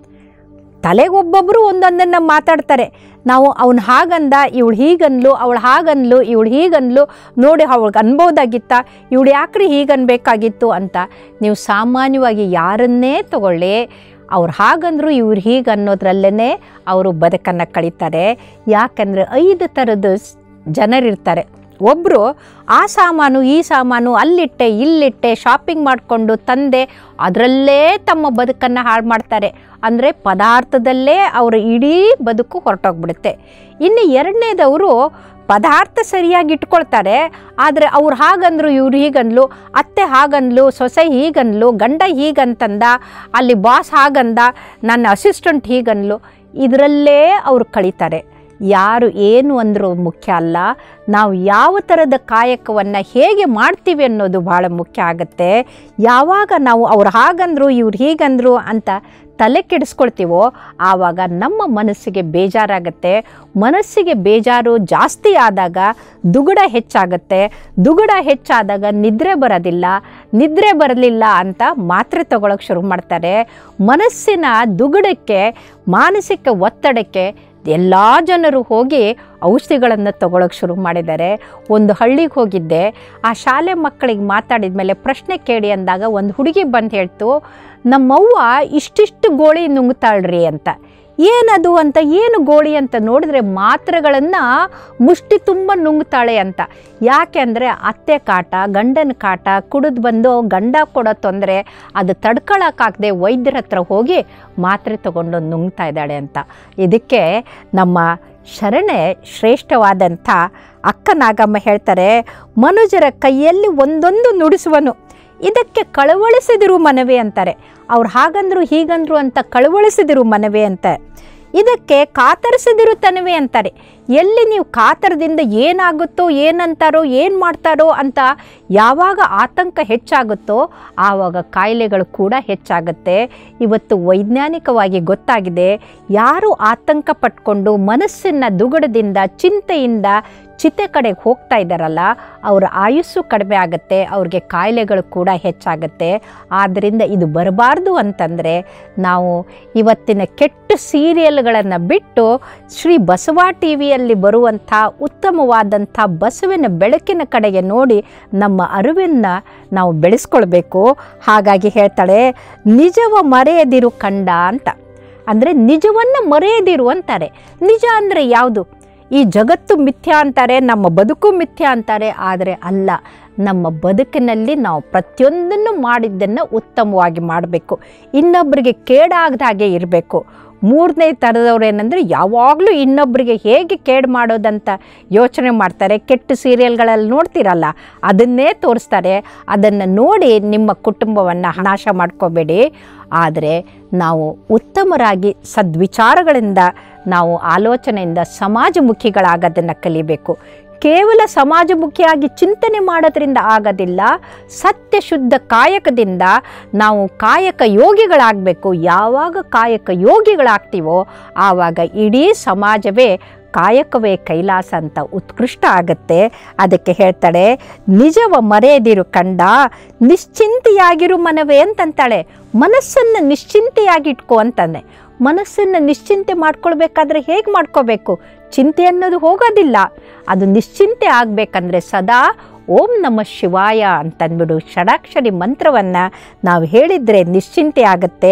ತಲೆಗೊಬ್ಬೊಬ್ಬರು ಒಂದೊಂದನ್ನು ಮಾತಾಡ್ತಾರೆ ನಾವು ಅವನು ಹಾಗಂದ ಇವಳು ಹೀಗನ್ಲು ಅವಳು ಹಾಗನ್ಲು ಇವಳು ಹೀಗನ್ಲು ನೋಡಿ ಅವಳಿಗೆ ಅನ್ಬೋದಾಗಿತ್ತ ಇವಳು ಯಾಕ್ರಿ ಹೀಗನ್ಬೇಕಾಗಿತ್ತು ಅಂತ ನೀವು ಸಾಮಾನ್ಯವಾಗಿ ಯಾರನ್ನೇ ತಗೊಳ್ಳಿ ಅವ್ರು ಹಾಗಂದ್ರು ಇವ್ರು ಹೀಗೆ ಅನ್ನೋದ್ರಲ್ಲೇ ಅವರು ಬದುಕನ್ನು ಕಳೀತಾರೆ ಯಾಕಂದರೆ ಐದು ಥರದ ಸ್- ಜನರಿರ್ತಾರೆ ಒಬ್ಬರು ಆ ಸಾಮಾನು ಈ ಸಾಮಾನು ಅಲ್ಲಿಟ್ಟೆ ಇಲ್ಲಿಟ್ಟೆ ಶಾಪಿಂಗ್ ಮಾಡಿಕೊಂಡು ತಂದೆ ಅದರಲ್ಲೇ ತಮ್ಮ ಬದುಕನ್ನು ಹಾಳು ಮಾಡ್ತಾರೆ ಅಂದರೆ ಪದಾರ್ಥದಲ್ಲೇ ಅವರ ಇಡೀ ಬದುಕು ಹೊರಟೋಗ್ಬಿಡುತ್ತೆ ಇನ್ನು ಎರಡನೇದವರು ಪದಾರ್ಥ ಸರಿಯಾಗಿ ಇಟ್ಕೊಳ್ತಾರೆ ಆದರೆ ಅವ್ರು ಹಾಗಂದ್ರು ಇವ್ರು ಹೀಗನ್ಲು ಅತ್ತೆ ಹಾಗನ್ಲು ಸೊಸೆ ಹೀಗನ್ಲು ಗಂಡ ಹೀಗಂತಂದ ಅಲ್ಲಿ ಬಾಸ್ ಹಾಗಂದ ನನ್ನ ಅಸಿಸ್ಟೆಂಟ್ ಹೀಗನ್ಲು ಇದರಲ್ಲೇ ಅವರು ಕಳೀತಾರೆ ಯಾರು ಏನು ಅಂದರೂ ಮುಖ್ಯ ಅಲ್ಲ ನಾವು ಯಾವ ಥರದ ಕಾಯಕವನ್ನು ಹೇಗೆ ಮಾಡ್ತೀವಿ ಅನ್ನೋದು ಭಾಳ ಮುಖ್ಯ ಆಗುತ್ತೆ ಯಾವಾಗ ನಾವು ಅವ್ರು ಹಾಗಂದ್ರು ಇವ್ರು ಹೀಗಂದ್ರು ಅಂತ ತಲೆ ಕೆಡಿಸ್ಕೊಳ್ತೀವೋ ಆವಾಗ ನಮ್ಮ ಮನಸ್ಸಿಗೆ ಬೇಜಾರಾಗುತ್ತೆ ಮನಸ್ಸಿಗೆ ಬೇಜಾರು ಜಾಸ್ತಿ ಆದಾಗ ದುಗುಡ ಹೆಚ್ಚಾಗುತ್ತೆ ದುಗುಡ ಹೆಚ್ಚಾದಾಗ ನಿದ್ರೆ ಬರೋದಿಲ್ಲ ನಿದ್ರೆ ಬರಲಿಲ್ಲ ಅಂತ ಮಾತ್ರೆ ತಗೊಳಕ್ಕೆ ಶುರು ಮಾಡ್ತಾರೆ ಮನಸ್ಸಿನ ದುಗುಡಕ್ಕೆ ಮಾನಸಿಕ ಒತ್ತಡಕ್ಕೆ ಎಲ್ಲ ಜನರು ಹೋಗಿ ಔಷಧಿಗಳನ್ನು ತಗೊಳಕ್ಕೆ ಶುರು ಮಾಡಿದ್ದಾರೆ ಒಂದು ಹಳ್ಳಿಗೆ ಹೋಗಿದ್ದೆ ಆ ಶಾಲೆ ಮಕ್ಕಳಿಗೆ ಮಾತಾಡಿದ ಮೇಲೆ ಪ್ರಶ್ನೆ ಕೇಳಿ ಅಂದಾಗ ಒಂದು ಹುಡುಗಿ ಬಂದು ಹೇಳ್ತು ನಮ್ಮವ್ವ ಇಷ್ಟಿಷ್ಟು ಗೋಳಿ ನುಂಗ್ತಾಳ್ರಿ ಅಂತ ಏನದು ಅಂತ ಏನು ಗೋಳಿ ಅಂತ ನೋಡಿದ್ರೆ ಮಾತ್ರೆಗಳನ್ನು ಮುಷ್ಟಿ ತುಂಬ ನುಂಗ್ತಾಳೆ ಅಂತ ಯಾಕೆ ಅಂದರೆ ಅತ್ತೆ ಕಾಟ ಗಂಡನ ಕಾಟ ಕುಡಿದು ಬಂದು ಗಂಡ ಕೊಡೋ ತೊಂದರೆ ಅದು ತಡ್ಕೊಳಕ್ಕಾಗದೆ ವೈದ್ಯರ ಹತ್ರ ಹೋಗಿ ಮಾತ್ರೆ ತಗೊಂಡು ನುಂಗ್ತಾ ಇದ್ದಾಳೆ ಅಂತ ಇದಕ್ಕೆ ನಮ್ಮ ಶರಣೆ ಶ್ರೇಷ್ಠವಾದಂಥ ಅಕ್ಕ ನಾಗಮ್ಮ ಹೇಳ್ತಾರೆ ಮನುಜರ ಕೈಯಲ್ಲಿ ಒಂದೊಂದು ನುಡಿಸುವನು ಇದಕ್ಕೆ ಕಳವಳಿಸಿದಿರು ಮನವೇ ಅಂತಾರೆ ಅವ್ರು ಹಾಗಂದ್ರು ಹೀಗಂದ್ರು ಅಂತ ಕಳವಳಿಸಿದಿರು ಮನವೇ ಅಂತ ಇದಕ್ಕೆ ಕಾತರಿಸಿದಿರು ತನವೇ ಅಂತಾರೆ ಎಲ್ಲಿ ನೀವು ಕಾತರದಿಂದ ಏನಾಗುತ್ತೋ ಏನಂತಾರೋ ಏನು ಮಾಡ್ತಾರೋ ಅಂತ ಯಾವಾಗ ಆತಂಕ ಹೆಚ್ಚಾಗುತ್ತೋ ಆವಾಗ ಕಾಯಿಲೆಗಳು ಕೂಡ ಹೆಚ್ಚಾಗುತ್ತೆ ಇವತ್ತು ವೈಜ್ಞಾನಿಕವಾಗಿ ಗೊತ್ತಾಗಿದೆ ಯಾರು ಆತಂಕ ಪಟ್ಕೊಂಡು ಮನಸ್ಸಿನ ದುಗುಡದಿಂದ ಚಿಂತೆಯಿಂದ ಚಿತೆ ಕಡೆಗೆ ಹೋಗ್ತಾ ಇದ್ದಾರಲ್ಲ ಅವರ ಆಯುಸ್ಸು ಕಡಿಮೆ ಆಗುತ್ತೆ ಅವ್ರಿಗೆ ಕಾಯಿಲೆಗಳು ಕೂಡ ಹೆಚ್ಚಾಗುತ್ತೆ ಆದ್ದರಿಂದ ಇದು ಬರಬಾರ್ದು ಅಂತಂದರೆ ನಾವು ಇವತ್ತಿನ ಕೆಟ್ಟ ಸೀರಿಯಲ್ಗಳನ್ನು ಬಿಟ್ಟು ಶ್ರೀ ಬಸವ ಟಿ ವಿಯಲ್ಲಿ ಬರುವಂಥ ಉತ್ತಮವಾದಂಥ ಬಸವಿನ ಬೆಳಕಿನ ಕಡೆಗೆ ನೋಡಿ ನಮ್ಮ ಅರಿವನ್ನು ನಾವು ಬೆಳೆಸ್ಕೊಳ್ಬೇಕು ಹಾಗಾಗಿ ಹೇಳ್ತಾಳೆ ನಿಜವ ಮರೆಯದಿರು ಕಂಡ ಅಂತ ಅಂದರೆ ನಿಜವನ್ನು ಮರೆಯದಿರು ಅಂತಾರೆ ನಿಜ ಅಂದರೆ ಯಾವುದು ಈ ಜಗತ್ತು ಮಿಥ್ಯ ಅಂತಾರೆ ನಮ್ಮ ಬದುಕು ಮಿಥ್ಯ ಅಂತಾರೆ ಆದರೆ ಅಲ್ಲ ನಮ್ಮ ಬದುಕಿನಲ್ಲಿ ನಾವು ಪ್ರತಿಯೊಂದನ್ನು ಮಾಡಿದ್ದನ್ನು ಉತ್ತಮವಾಗಿ ಮಾಡಬೇಕು ಇನ್ನೊಬ್ಬರಿಗೆ ಕೇಡಾಗದ ಹಾಗೆ ಇರಬೇಕು ಮೂರನೇ ಥರದವ್ರು ಏನಂದರೆ ಯಾವಾಗಲೂ ಇನ್ನೊಬ್ಬರಿಗೆ ಹೇಗೆ ಕೇಡು ಮಾಡೋದಂತ ಯೋಚನೆ ಮಾಡ್ತಾರೆ ಕೆಟ್ಟ ಸೀರಿಯಲ್ಗಳಲ್ಲಿ ನೋಡ್ತಿರಲ್ಲ ಅದನ್ನೇ ತೋರಿಸ್ತಾರೆ ಅದನ್ನು ನೋಡಿ ನಿಮ್ಮ ಕುಟುಂಬವನ್ನು ನಾಶ ಮಾಡ್ಕೋಬೇಡಿ ಆದರೆ ನಾವು ಉತ್ತಮರಾಗಿ ಸದ್ವಿಚಾರಗಳಿಂದ ನಾವು ಆಲೋಚನೆಯಿಂದ ಸಮಾಜಮುಖಿಗಳಾಗೋದನ್ನು ಕಲಿಬೇಕು ಕೇವಲ ಸಮಾಜಮುಖಿಯಾಗಿ ಚಿಂತನೆ ಮಾಡೋದ್ರಿಂದ ಆಗೋದಿಲ್ಲ ಸತ್ಯ ಶುದ್ಧ ಕಾಯಕದಿಂದ ನಾವು ಕಾಯಕ ಯೋಗಿಗಳಾಗಬೇಕು ಯಾವಾಗ ಕಾಯಕ ಯೋಗಿಗಳಾಗ್ತೀವೋ ಆವಾಗ ಇಡೀ ಸಮಾಜವೇ ಕಾಯಕವೇ ಕೈಲಾಸ ಅಂತ ಉತ್ಕೃಷ್ಟ ಆಗುತ್ತೆ ಅದಕ್ಕೆ ಹೇಳ್ತಾಳೆ ನಿಜವ ಮರೆಯದಿರು ಕಂಡ ನಿಶ್ಚಿಂತೆಯಾಗಿರು ಮನವೇ ಅಂತಂತಾಳೆ ಮನಸ್ಸನ್ನು ನಿಶ್ಚಿಂತೆಯಾಗಿ ಇಟ್ಕೋ ಅಂತಾನೆ ಮನಸ್ಸನ್ನು ನಿಶ್ಚಿಂತೆ ಮಾಡ್ಕೊಳ್ಬೇಕಾದ್ರೆ ಹೇಗೆ ಮಾಡ್ಕೋಬೇಕು ಚಿಂತೆ ಅನ್ನೋದು ಹೋಗೋದಿಲ್ಲ ಅದು ನಿಶ್ಚಿಂತೆ ಆಗಬೇಕಂದ್ರೆ ಸದಾ ಓಂ ನಮ ಶಿವಾಯ ಅಂತಂದ್ಬಿಡು ಷಡಾಕ್ಷರಿ ಮಂತ್ರವನ್ನು ನಾವು ಹೇಳಿದರೆ ನಿಶ್ಚಿಂತೆ ಆಗುತ್ತೆ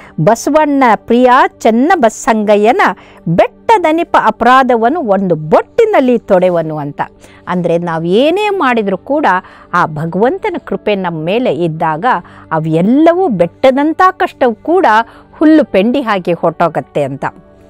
ಬಸವಣ್ಣ ಪ್ರಿಯ ಚೆನ್ನ ಬಸ್ಸಂಗಯ್ಯನ ಬೆಟ್ಟದನಿಪ ಅಪರಾಧವನ್ನು ಒಂದು ಬೊಟ್ಟಿನಲ್ಲಿ ತೊಡೆವನು ಅಂತ ಅಂದರೆ ನಾವು ಏನೇ ಮಾಡಿದರೂ ಕೂಡ ಆ ಭಗವಂತನ ಕೃಪೆ ನಮ್ಮ ಮೇಲೆ ಇದ್ದಾಗ ಅವೆಲ್ಲವೂ ಬೆಟ್ಟದಂಥ ಕಷ್ಟವು ಕೂಡ ಹುಲ್ಲು ಪೆಂಡಿ ಹಾಗೆ ಹೊರಟೋಗತ್ತೆ ಅಂತ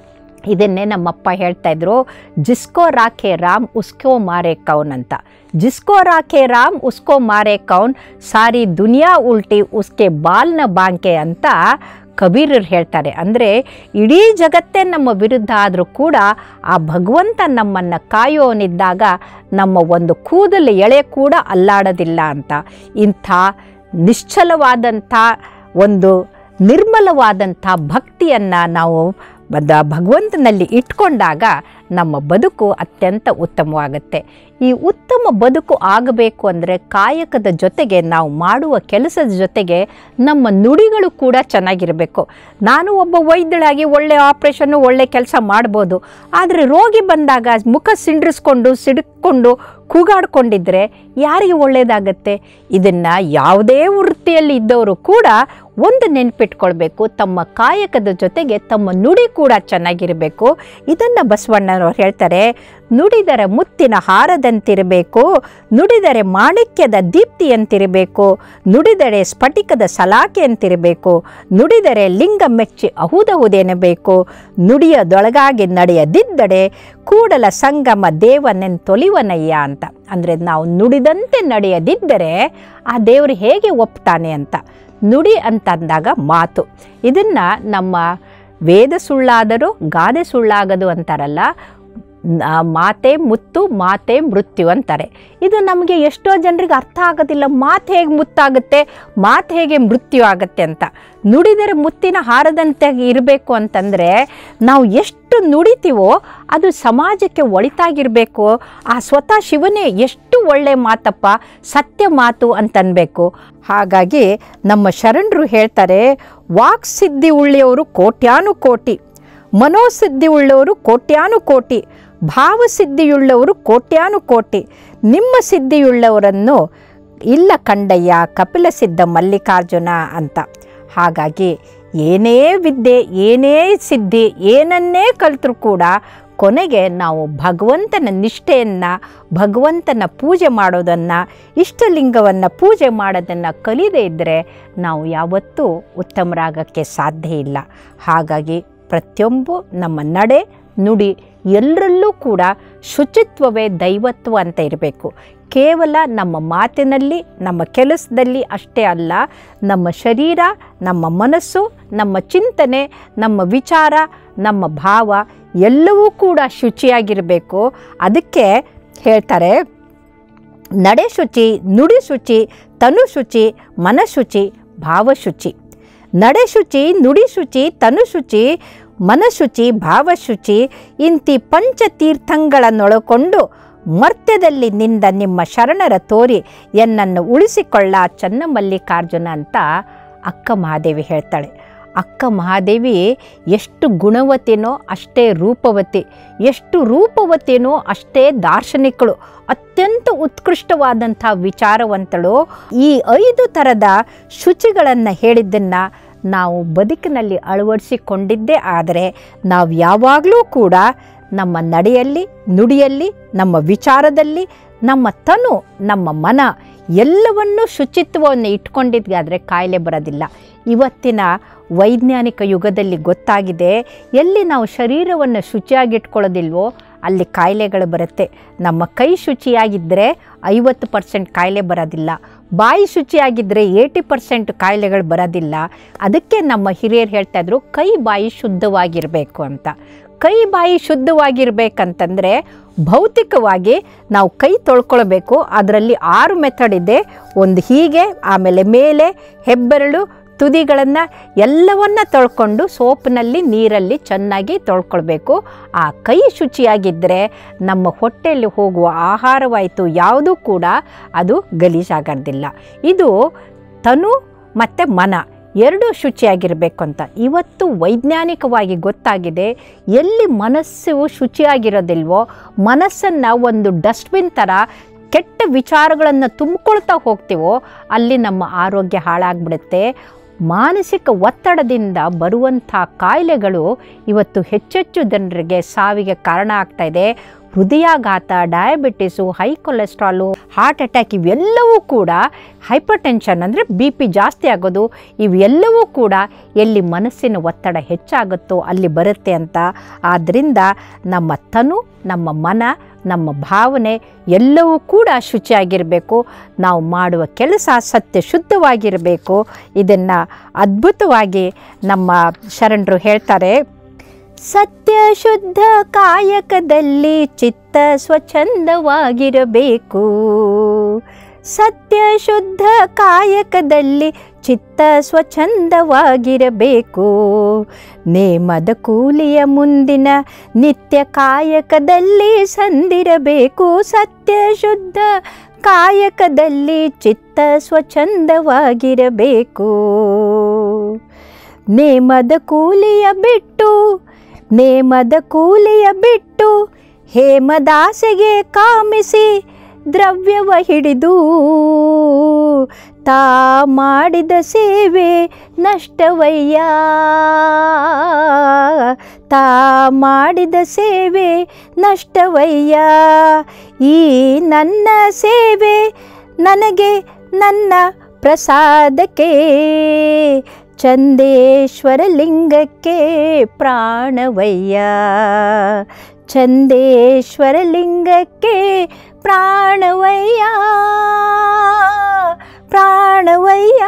ಇದನ್ನೇ ನಮ್ಮಪ್ಪ ಹೇಳ್ತಾ ಇದ್ರು ಜಿಸ್ಕೋ ರಾಖೆ ರಾಮ್ ಉಸ್ಕೋ ಮಾರೆ ಕೌನ್ ಅಂತ ಜಿಸ್ಕೋ ರಾಖೆ ರಾಮ್ ಉಸ್ಕೋ ಮಾರೆ ಕೌನ್ ಸಾರಿ ದುನಿಯಾ ಉಲ್ಟಿ ಉಸ್ಕೆ ಬಾಲ್ನ ಬಾಂಕೆ ಅಂತ ಕಬೀರರು ಹೇಳ್ತಾರೆ ಅಂದರೆ ಇಡೀ ಜಗತ್ತೇ ನಮ್ಮ ವಿರುದ್ಧ ಆದರೂ ಕೂಡ ಆ ಭಗವಂತ ನಮ್ಮನ್ನು ಕಾಯೋನಿದ್ದಾಗ ನಮ್ಮ ಒಂದು ಕೂದಲು ಎಳೆ ಕೂಡ ಅಲ್ಲಾಡೋದಿಲ್ಲ ಅಂತ ಇಂಥ ನಿಶ್ಚಲವಾದಂಥ ಒಂದು ನಿರ್ಮಲವಾದಂಥ ಭಕ್ತಿಯನ್ನು ನಾವು ಬದ ಭಗವಂತನಲ್ಲಿ ಇಟ್ಕೊಂಡಾಗ ನಮ್ಮ ಬದುಕು ಅತ್ಯಂತ ಉತ್ತಮವಾಗುತ್ತೆ ಈ ಉತ್ತಮ ಬದುಕು ಆಗಬೇಕು ಅಂದರೆ ಕಾಯಕದ ಜೊತೆಗೆ ನಾವು ಮಾಡುವ ಕೆಲಸದ ಜೊತೆಗೆ ನಮ್ಮ ನುಡಿಗಳು ಕೂಡ ಚೆನ್ನಾಗಿರಬೇಕು ನಾನು ಒಬ್ಬ ವೈದ್ಯಳಾಗಿ ಒಳ್ಳೆ ಆಪ್ರೇಷನ್ನು ಒಳ್ಳೆ ಕೆಲಸ ಮಾಡ್ಬೋದು ಆದರೆ ರೋಗಿ ಬಂದಾಗ ಮುಖ ಸಿಂಡ್ರಿಸ್ಕೊಂಡು ಸಿಡುಕೊಂಡು ಕೂಗಾಡ್ಕೊಂಡಿದ್ರೆ ಯಾರಿಗೆ ಒಳ್ಳೆಯದಾಗತ್ತೆ ಇದನ್ನು ಯಾವುದೇ ವೃತ್ತಿಯಲ್ಲಿ ಇದ್ದವರು ಕೂಡ ಒಂದು ನೆನಪಿಟ್ಕೊಳ್ಬೇಕು ತಮ್ಮ ಕಾಯಕದ ಜೊತೆಗೆ ತಮ್ಮ ನುಡಿ ಕೂಡ ಚೆನ್ನಾಗಿರಬೇಕು ಇದನ್ನು ಬಸವಣ್ಣನವರು ಹೇಳ್ತಾರೆ ನುಡಿದರೆ ಮುತ್ತಿನ ಹಾರದಂತಿರಬೇಕು ನುಡಿದರೆ ಮಾಣಿಕ್ಯದ ದೀಪ್ತಿಯಂತಿರಬೇಕು ನುಡಿದರೆ ಸ್ಫಟಿಕದ ಸಲಾಕೆಯಂತಿರಬೇಕು ನುಡಿದರೆ ಲಿಂಗ ಮೆಚ್ಚಿ ಅಹುದಹುದೆನಬೇಕು ನುಡಿಯದೊಳಗಾಗಿ ನಡೆಯದಿದ್ದಡೆ ಕೂಡಲ ಸಂಗಮ ದೇವನೆಂತೊಲಿವನಯ್ಯ ಅಂತ ಅಂದರೆ ನಾವು ನುಡಿದಂತೆ ನಡೆಯದಿದ್ದರೆ ಆ ದೇವರು ಹೇಗೆ ಒಪ್ತಾನೆ ಅಂತ ನುಡಿ ಅಂತಂದಾಗ ಮಾತು ಇದನ್ನು ನಮ್ಮ ವೇದ ಸುಳ್ಳಾದರೂ ಗಾದೆ ಸುಳ್ಳಾಗದು ಅಂತಾರಲ್ಲ ನ- ಮಾತೆ ಮುತ್ತು ಮಾತೆ ಮೃತ್ಯು ಅಂತಾರೆ ಇದು ನಮಗೆ ಎಷ್ಟೋ ಜನರಿಗೆ ಅರ್ಥ ಆಗೋದಿಲ್ಲ ಮಾತು ಹೇಗೆ ಮುತ್ತಾಗುತ್ತೆ ಮಾತು ಹೇಗೆ ಮೃತ್ಯು ಆಗುತ್ತೆ ಅಂತ ನುಡಿದರೆ ಮುತ್ತಿನ ಹಾರದಂತೆ ಇರಬೇಕು ಅಂತಂದರೆ ನಾವು ಎಷ್ಟು ನುಡಿತೀವೋ ಅದು ಸಮಾಜಕ್ಕೆ ಒಳಿತಾಗಿರಬೇಕು ಆ ಸ್ವತಃ ಶಿವನೇ ಎಷ್ಟು ಒಳ್ಳೆ ಮಾತಪ್ಪ ಸತ್ಯ ಮಾತು ಅಂತನ್ಬೇಕು ಹಾಗಾಗಿ ನಮ್ಮ ಶರಣರು ಹೇಳ್ತಾರೆ ವಾಕ್ ಸಿದ್ಧಿ ಉಳ್ಳೆಯವರು ಕೋಟ್ಯಾನು ಕೋಟಿ ಮನೋಸಿದ್ಧಿ ಉಳ್ಳವರು ಕೋಟ್ಯಾನು ಕೋಟಿ ಭಾವಸಿದ್ಧಿಯುಳ್ಳವರು ಕೋಟ್ಯಾನು ಕೋಟಿ ನಿಮ್ಮ ಸಿದ್ಧಿಯುಳ್ಳವರನ್ನು ಇಲ್ಲ ಕಂಡಯ್ಯ ಕಪಿಲ ಸಿದ್ಧ ಮಲ್ಲಿಕಾರ್ಜುನ ಅಂತ ಹಾಗಾಗಿ ಏನೇ ವಿದ್ಯೆ ಏನೇ ಸಿದ್ಧಿ ಏನನ್ನೇ ಕಲಿತರೂ ಕೂಡ ಕೊನೆಗೆ ನಾವು ಭಗವಂತನ ನಿಷ್ಠೆಯನ್ನು ಭಗವಂತನ ಪೂಜೆ ಮಾಡೋದನ್ನು ಇಷ್ಟಲಿಂಗವನ್ನು ಪೂಜೆ ಮಾಡೋದನ್ನು ಕಲಿಯದೇ ಇದ್ದರೆ ನಾವು ಯಾವತ್ತೂ ಉತ್ತಮರಾಗಕ್ಕೆ ಸಾಧ್ಯ ಇಲ್ಲ ಹಾಗಾಗಿ ಪ್ರತಿಯೊಬ್ಬು ನಮ್ಮ ನಡೆ ನುಡಿ ಎಲ್ಲರಲ್ಲೂ ಕೂಡ ಶುಚಿತ್ವವೇ ದೈವತ್ವ ಅಂತ ಇರಬೇಕು ಕೇವಲ ನಮ್ಮ ಮಾತಿನಲ್ಲಿ ನಮ್ಮ ಕೆಲಸದಲ್ಲಿ ಅಷ್ಟೇ ಅಲ್ಲ ನಮ್ಮ ಶರೀರ ನಮ್ಮ ಮನಸ್ಸು ನಮ್ಮ ಚಿಂತನೆ ನಮ್ಮ ವಿಚಾರ ನಮ್ಮ ಭಾವ ಎಲ್ಲವೂ ಕೂಡ ಶುಚಿಯಾಗಿರಬೇಕು ಅದಕ್ಕೆ ಹೇಳ್ತಾರೆ ನಡೆ ಶುಚಿ ನುಡಿ ಶುಚಿ ತನು ಶುಚಿ ಮನಶುಚಿ ಭಾವಶುಚಿ ನಡೆ ಶುಚಿ ನುಡಿ ಶುಚಿ ತನು ಶುಚಿ ಮನಶುಚಿ ಭಾವಶುಚಿ ಇಂತಿ ಪಂಚತೀರ್ಥಂಗಳನ್ನೊಳಕೊಂಡು ಮರ್ತ್ಯದಲ್ಲಿ ನಿಂದ ನಿಮ್ಮ ಶರಣರ ತೋರಿ ಎನ್ನನ್ನು ಉಳಿಸಿಕೊಳ್ಳ ಚನ್ನಮಲ್ಲಿಕಾರ್ಜುನ ಅಂತ ಅಕ್ಕ ಮಹಾದೇವಿ ಹೇಳ್ತಾಳೆ ಅಕ್ಕ ಮಹಾದೇವಿ ಎಷ್ಟು ಗುಣವತಿನೋ ಅಷ್ಟೇ ರೂಪವತಿ ಎಷ್ಟು ರೂಪವತಿನೋ ಅಷ್ಟೇ ದಾರ್ಶನಿಕಳು ಅತ್ಯಂತ ಉತ್ಕೃಷ್ಟವಾದಂಥ ವಿಚಾರವಂತಳು ಈ ಐದು ಥರದ ಶುಚಿಗಳನ್ನು ಹೇಳಿದ್ದನ್ನು ನಾವು ಬದುಕಿನಲ್ಲಿ ಅಳವಡಿಸಿಕೊಂಡಿದ್ದೇ ಆದರೆ ನಾವು ಯಾವಾಗಲೂ ಕೂಡ ನಮ್ಮ ನಡೆಯಲ್ಲಿ ನುಡಿಯಲ್ಲಿ ನಮ್ಮ ವಿಚಾರದಲ್ಲಿ ನಮ್ಮ ತನು ನಮ್ಮ ಮನ ಎಲ್ಲವನ್ನೂ ಶುಚಿತ್ವವನ್ನು ಇಟ್ಕೊಂಡಿದ್ದಾದರೆ ಕಾಯಿಲೆ ಬರೋದಿಲ್ಲ ಇವತ್ತಿನ ವೈಜ್ಞಾನಿಕ ಯುಗದಲ್ಲಿ ಗೊತ್ತಾಗಿದೆ ಎಲ್ಲಿ ನಾವು ಶರೀರವನ್ನು ಶುಚಿಯಾಗಿಟ್ಕೊಳ್ಳೋದಿಲ್ವೋ ಅಲ್ಲಿ ಕಾಯಿಲೆಗಳು ಬರುತ್ತೆ ನಮ್ಮ ಕೈ ಶುಚಿಯಾಗಿದ್ದರೆ ಐವತ್ತು ಪರ್ಸೆಂಟ್ ಕಾಯಿಲೆ ಬರೋದಿಲ್ಲ ಬಾಯಿ ಶುಚಿಯಾಗಿದ್ದರೆ ಏಯ್ಟಿ ಪರ್ಸೆಂಟ್ ಕಾಯಿಲೆಗಳು ಬರೋದಿಲ್ಲ ಅದಕ್ಕೆ ನಮ್ಮ ಹಿರಿಯರು ಹೇಳ್ತಾ ಇದ್ರು ಕೈ ಬಾಯಿ ಶುದ್ಧವಾಗಿರಬೇಕು ಅಂತ ಕೈ ಬಾಯಿ ಶುದ್ಧವಾಗಿರ್ಬೇಕಂತಂದರೆ ಭೌತಿಕವಾಗಿ ನಾವು ಕೈ ತೊಳ್ಕೊಳ್ಬೇಕು ಅದರಲ್ಲಿ ಆರು ಮೆಥಡ್ ಇದೆ ಒಂದು ಹೀಗೆ ಆಮೇಲೆ ಮೇಲೆ ಹೆಬ್ಬೆರಳು ತುದಿಗಳನ್ನು ಎಲ್ಲವನ್ನ ತೊಳ್ಕೊಂಡು ಸೋಪ್ನಲ್ಲಿ ನೀರಲ್ಲಿ ಚೆನ್ನಾಗಿ ತೊಳ್ಕೊಳ್ಬೇಕು ಆ ಕೈ ಶುಚಿಯಾಗಿದ್ದರೆ ನಮ್ಮ ಹೊಟ್ಟೆಯಲ್ಲಿ ಹೋಗುವ ಆಹಾರವಾಯಿತು ಯಾವುದೂ ಕೂಡ ಅದು ಗಲೀಜಾಗೋದಿಲ್ಲ ಇದು ತನು ಮತ್ತು ಮನ ಎರಡೂ ಶುಚಿಯಾಗಿರಬೇಕು ಅಂತ ಇವತ್ತು ವೈಜ್ಞಾನಿಕವಾಗಿ ಗೊತ್ತಾಗಿದೆ ಎಲ್ಲಿ ಮನಸ್ಸು ಶುಚಿಯಾಗಿರೋದಿಲ್ವೋ ಮನಸ್ಸನ್ನು ಒಂದು ಡಸ್ಟ್ಬಿನ್ ಥರ ಕೆಟ್ಟ ವಿಚಾರಗಳನ್ನು ತುಂಬಿಕೊಳ್ತಾ ಹೋಗ್ತೀವೋ ಅಲ್ಲಿ ನಮ್ಮ ಆರೋಗ್ಯ ಹಾಳಾಗ್ಬಿಡುತ್ತೆ ಮಾನಸಿಕ ಒತ್ತಡದಿಂದ ಬರುವಂಥ ಕಾಯಿಲೆಗಳು ಇವತ್ತು ಹೆಚ್ಚೆಚ್ಚು ಜನರಿಗೆ ಸಾವಿಗೆ ಕಾರಣ ಆಗ್ತಾ ಇದೆ ಹೃದಯಾಘಾತ diabetes high cholesterol heart attack ಇವೆಲ್ಲವೂ ಕೂಡ ಹೈಪರ್ ಟೆನ್ಷನ್ ಅಂದರೆ ಬಿ ಪಿ ಜಾಸ್ತಿ ಆಗೋದು ಇವೆಲ್ಲವೂ ಕೂಡ ಎಲ್ಲಿ ಮನಸ್ಸಿನ ಒತ್ತಡ ಹೆಚ್ಚಾಗುತ್ತೋ ಅಲ್ಲಿ ಬರುತ್ತೆ ಅಂತ ಆದ್ದರಿಂದ ನಮ್ಮ ತನು ನಮ್ಮ ಮನ ನಮ್ಮ ಭಾವನೆ ಎಲ್ಲವೂ ಕೂಡ ಶುಚಿಯಾಗಿರಬೇಕು ನಾವು ಮಾಡುವ ಕೆಲಸ ಸತ್ಯ ಶುದ್ಧವಾಗಿರಬೇಕು ಇದನ್ನು ಅದ್ಭುತವಾಗಿ ನಮ್ಮ ಶರಣರು ಹೇಳ್ತಾರೆ ಸತ್ಯ ಶುದ್ಧ ಕಾಯಕದಲ್ಲಿ ಚಿತ್ತ ಸ್ವಚ್ಛಂದವಾಗಿರಬೇಕು ಸತ್ಯ ಶುದ್ಧ ಕಾಯಕದಲ್ಲಿ ಚಿತ್ತ ಸ್ವಚ್ಛಂದವಾಗಿರಬೇಕು ನೇಮದ ಕೂಲಿಯ ಮುಂದಿನ ನಿತ್ಯ ಕಾಯಕದಲ್ಲಿ ಸಂದಿರಬೇಕು ಸತ್ಯ ಶುದ್ಧ ಕಾಯಕದಲ್ಲಿ ಚಿತ್ತ ಸ್ವಚ್ಛಂದವಾಗಿರಬೇಕು ನೇಮದ ಕೂಲಿಯ ಬಿಟ್ಟು ನೇಮದ ಕೂಲಿಯ ಬಿಟ್ಟು ಹೇಮದಾಸೆಗೆ ಕಾಮಿಸಿ ದ್ರವ್ಯವ ಹಿಡಿದು ತಾ ಮಾಡಿದ ಸೇವೆ ನಷ್ಟವಯ್ಯ ತಾ ಮಾಡಿದ ಸೇವೆ ನಷ್ಟವಯ್ಯ ಈ ನನ್ನ ಸೇವೆ ನನಗೆ ನನ್ನ ಪ್ರಸಾದಕ್ಕೆ ಚಂದೇಶ್ವರ ಲಿಂಗಕ್ಕೆ ಪ್ರಾಣವಯ್ಯ ಚಂದೇಶ್ವರ ಲಿಂಗಕ್ಕೆ ಪ್ರಾಣವಯ್ಯ ಪ್ರಾಣವಯ್ಯ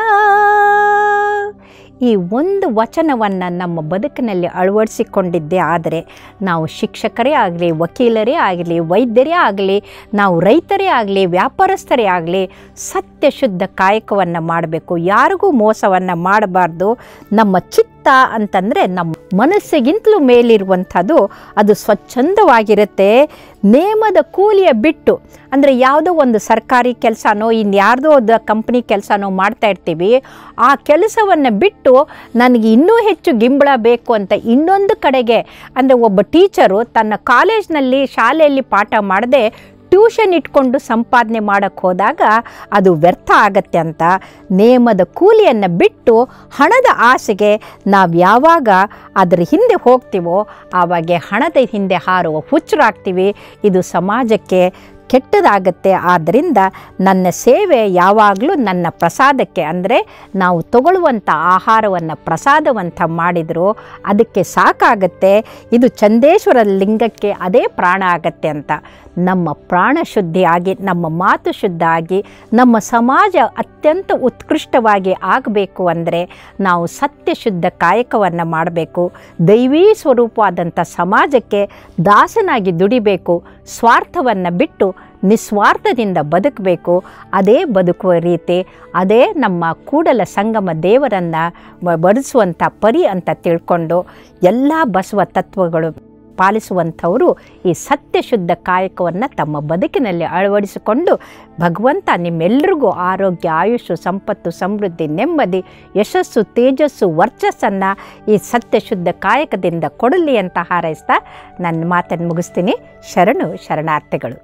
ಈ ಒಂದು ವಚನವನ್ನು ನಮ್ಮ ಬದುಕಿನಲ್ಲಿ ಅಳವಡಿಸಿಕೊಂಡಿದ್ದೇ ಆದರೆ ನಾವು ಶಿಕ್ಷಕರೇ ಆಗಲಿ ವಕೀಲರೇ ಆಗಲಿ ವೈದ್ಯರೇ ಆಗಲಿ ನಾವು ರೈತರೇ ಆಗಲಿ ವ್ಯಾಪಾರಸ್ಥರೇ ಆಗಲಿ ಸತ್ಯ ಶುದ್ಧ ಕಾಯಕವನ್ನು ಮಾಡಬೇಕು ಯಾರಿಗೂ ಮೋಸವನ್ನು ಮಾಡಬಾರ್ದು ನಮ್ಮ ಚಿತ್ತ ಅಂತಂದರೆ ನಮ್ಮ ಮನಸ್ಸಿಗಿಂತಲೂ ಮೇಲಿರುವಂಥದ್ದು ಅದು ಸ್ವಚ್ಛಂದವಾಗಿರುತ್ತೆ ನೇಮದ ಕೂಲಿಯ ಬಿಟ್ಟು ಅಂದರೆ ಯಾವುದೋ ಒಂದು ಸರ್ಕಾರಿ ಕೆಲಸನೋ ಇನ್ಯಾರ್ದೋ ಒಂದು ಕಂಪ್ನಿ ಕೆಲಸನೋ ಮಾಡ್ತಾ ಇರ್ತೀವಿ ಆ ಕೆಲಸವನ್ನು ಬಿಟ್ಟು ನನಗೆ ಇನ್ನೂ ಹೆಚ್ಚು ಗಿಂಬಳ ಬೇಕು ಅಂತ ಇನ್ನೊಂದು ಕಡೆಗೆ ಅಂದರೆ ಒಬ್ಬ ಟೀಚರು ತನ್ನ ಕಾಲೇಜ್ನಲ್ಲಿ ಶಾಲೆಯಲ್ಲಿ ಪಾಠ ಮಾಡದೆ ಟ್ಯೂಷನ್ ಇಟ್ಕೊಂಡು ಸಂಪಾದನೆ ಮಾಡೋಕ್ಕೆ ಹೋದಾಗ ಅದು ವ್ಯರ್ಥ ಆಗತ್ತೆ ಅಂತ ನೇಮದ ಕೂಲಿಯನ್ನು ಬಿಟ್ಟು ಹಣದ ಆಸೆಗೆ ನಾವು ಯಾವಾಗ ಅದರ ಹಿಂದೆ ಹೋಗ್ತೀವೋ ಆವಾಗ ಹಣದ ಹಿಂದೆ ಹಾರುವ ಹುಚ್ಚರಾಗ್ತೀವಿ ಇದು ಸಮಾಜಕ್ಕೆ ಕೆಟ್ಟದಾಗತ್ತೆ ಆದ್ದರಿಂದ ನನ್ನ ಸೇವೆ ಯಾವಾಗಲೂ ನನ್ನ ಪ್ರಸಾದಕ್ಕೆ ಅಂದರೆ ನಾವು ತಗೊಳ್ಳುವಂಥ ಆಹಾರವನ್ನು ಪ್ರಸಾದವಂತ ಮಾಡಿದರೂ ಅದಕ್ಕೆ ಸಾಕಾಗತ್ತೆ ಇದು ಚಂದೇಶ್ವರ ಲಿಂಗಕ್ಕೆ ಅದೇ ಪ್ರಾಣ ಆಗತ್ತೆ ಅಂತ ನಮ್ಮ ಪ್ರಾಣ ಶುದ್ಧಿಯಾಗಿ ನಮ್ಮ ಮಾತು ಶುದ್ಧ ಆಗಿ ನಮ್ಮ ಸಮಾಜ ಅತ್ಯಂತ ಉತ್ಕೃಷ್ಟವಾಗಿ ಆಗಬೇಕು ಅಂದರೆ ನಾವು ಸತ್ಯ ಶುದ್ಧ ಕಾಯಕವನ್ನು ಮಾಡಬೇಕು ದೈವೀ ಸ್ವರೂಪವಾದಂಥ ಸಮಾಜಕ್ಕೆ ದಾಸನಾಗಿ ದುಡಿಬೇಕು ಸ್ವಾರ್ಥವನ್ನು ಬಿಟ್ಟು ನಿಸ್ವಾರ್ಥದಿಂದ ಬದುಕಬೇಕು ಅದೇ ಬದುಕುವ ರೀತಿ ಅದೇ ನಮ್ಮ ಕೂಡಲ ಸಂಗಮ ದೇವರನ್ನು ಬಡಿಸುವಂಥ ಪರಿ ಅಂತ ತಿಳ್ಕೊಂಡು ಎಲ್ಲ ಬಸವ ತತ್ವಗಳು ಪಾಲಿಸುವಂಥವರು ಈ ಸತ್ಯ ಶುದ್ಧ ಕಾಯಕವನ್ನು ತಮ್ಮ ಬದುಕಿನಲ್ಲಿ ಅಳವಡಿಸಿಕೊಂಡು ಭಗವಂತ ನಿಮ್ಮೆಲ್ಲರಿಗೂ ಆರೋಗ್ಯ ಆಯುಷು ಸಂಪತ್ತು ಸಮೃದ್ಧಿ ನೆಮ್ಮದಿ ಯಶಸ್ಸು ತೇಜಸ್ಸು ವರ್ಚಸ್ಸನ್ನು ಈ ಸತ್ಯ ಶುದ್ಧ ಕಾಯಕದಿಂದ ಕೊಡಲಿ ಅಂತ ಹಾರೈಸ್ತಾ ನನ್ನ ಮಾತನ್ನು ಮುಗಿಸ್ತೀನಿ ಶರಣು ಶರಣಾರ್ಥಿಗಳು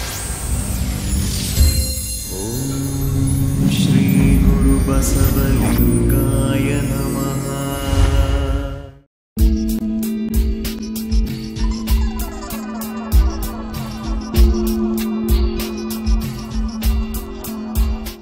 श्रीगुरुबसवलिं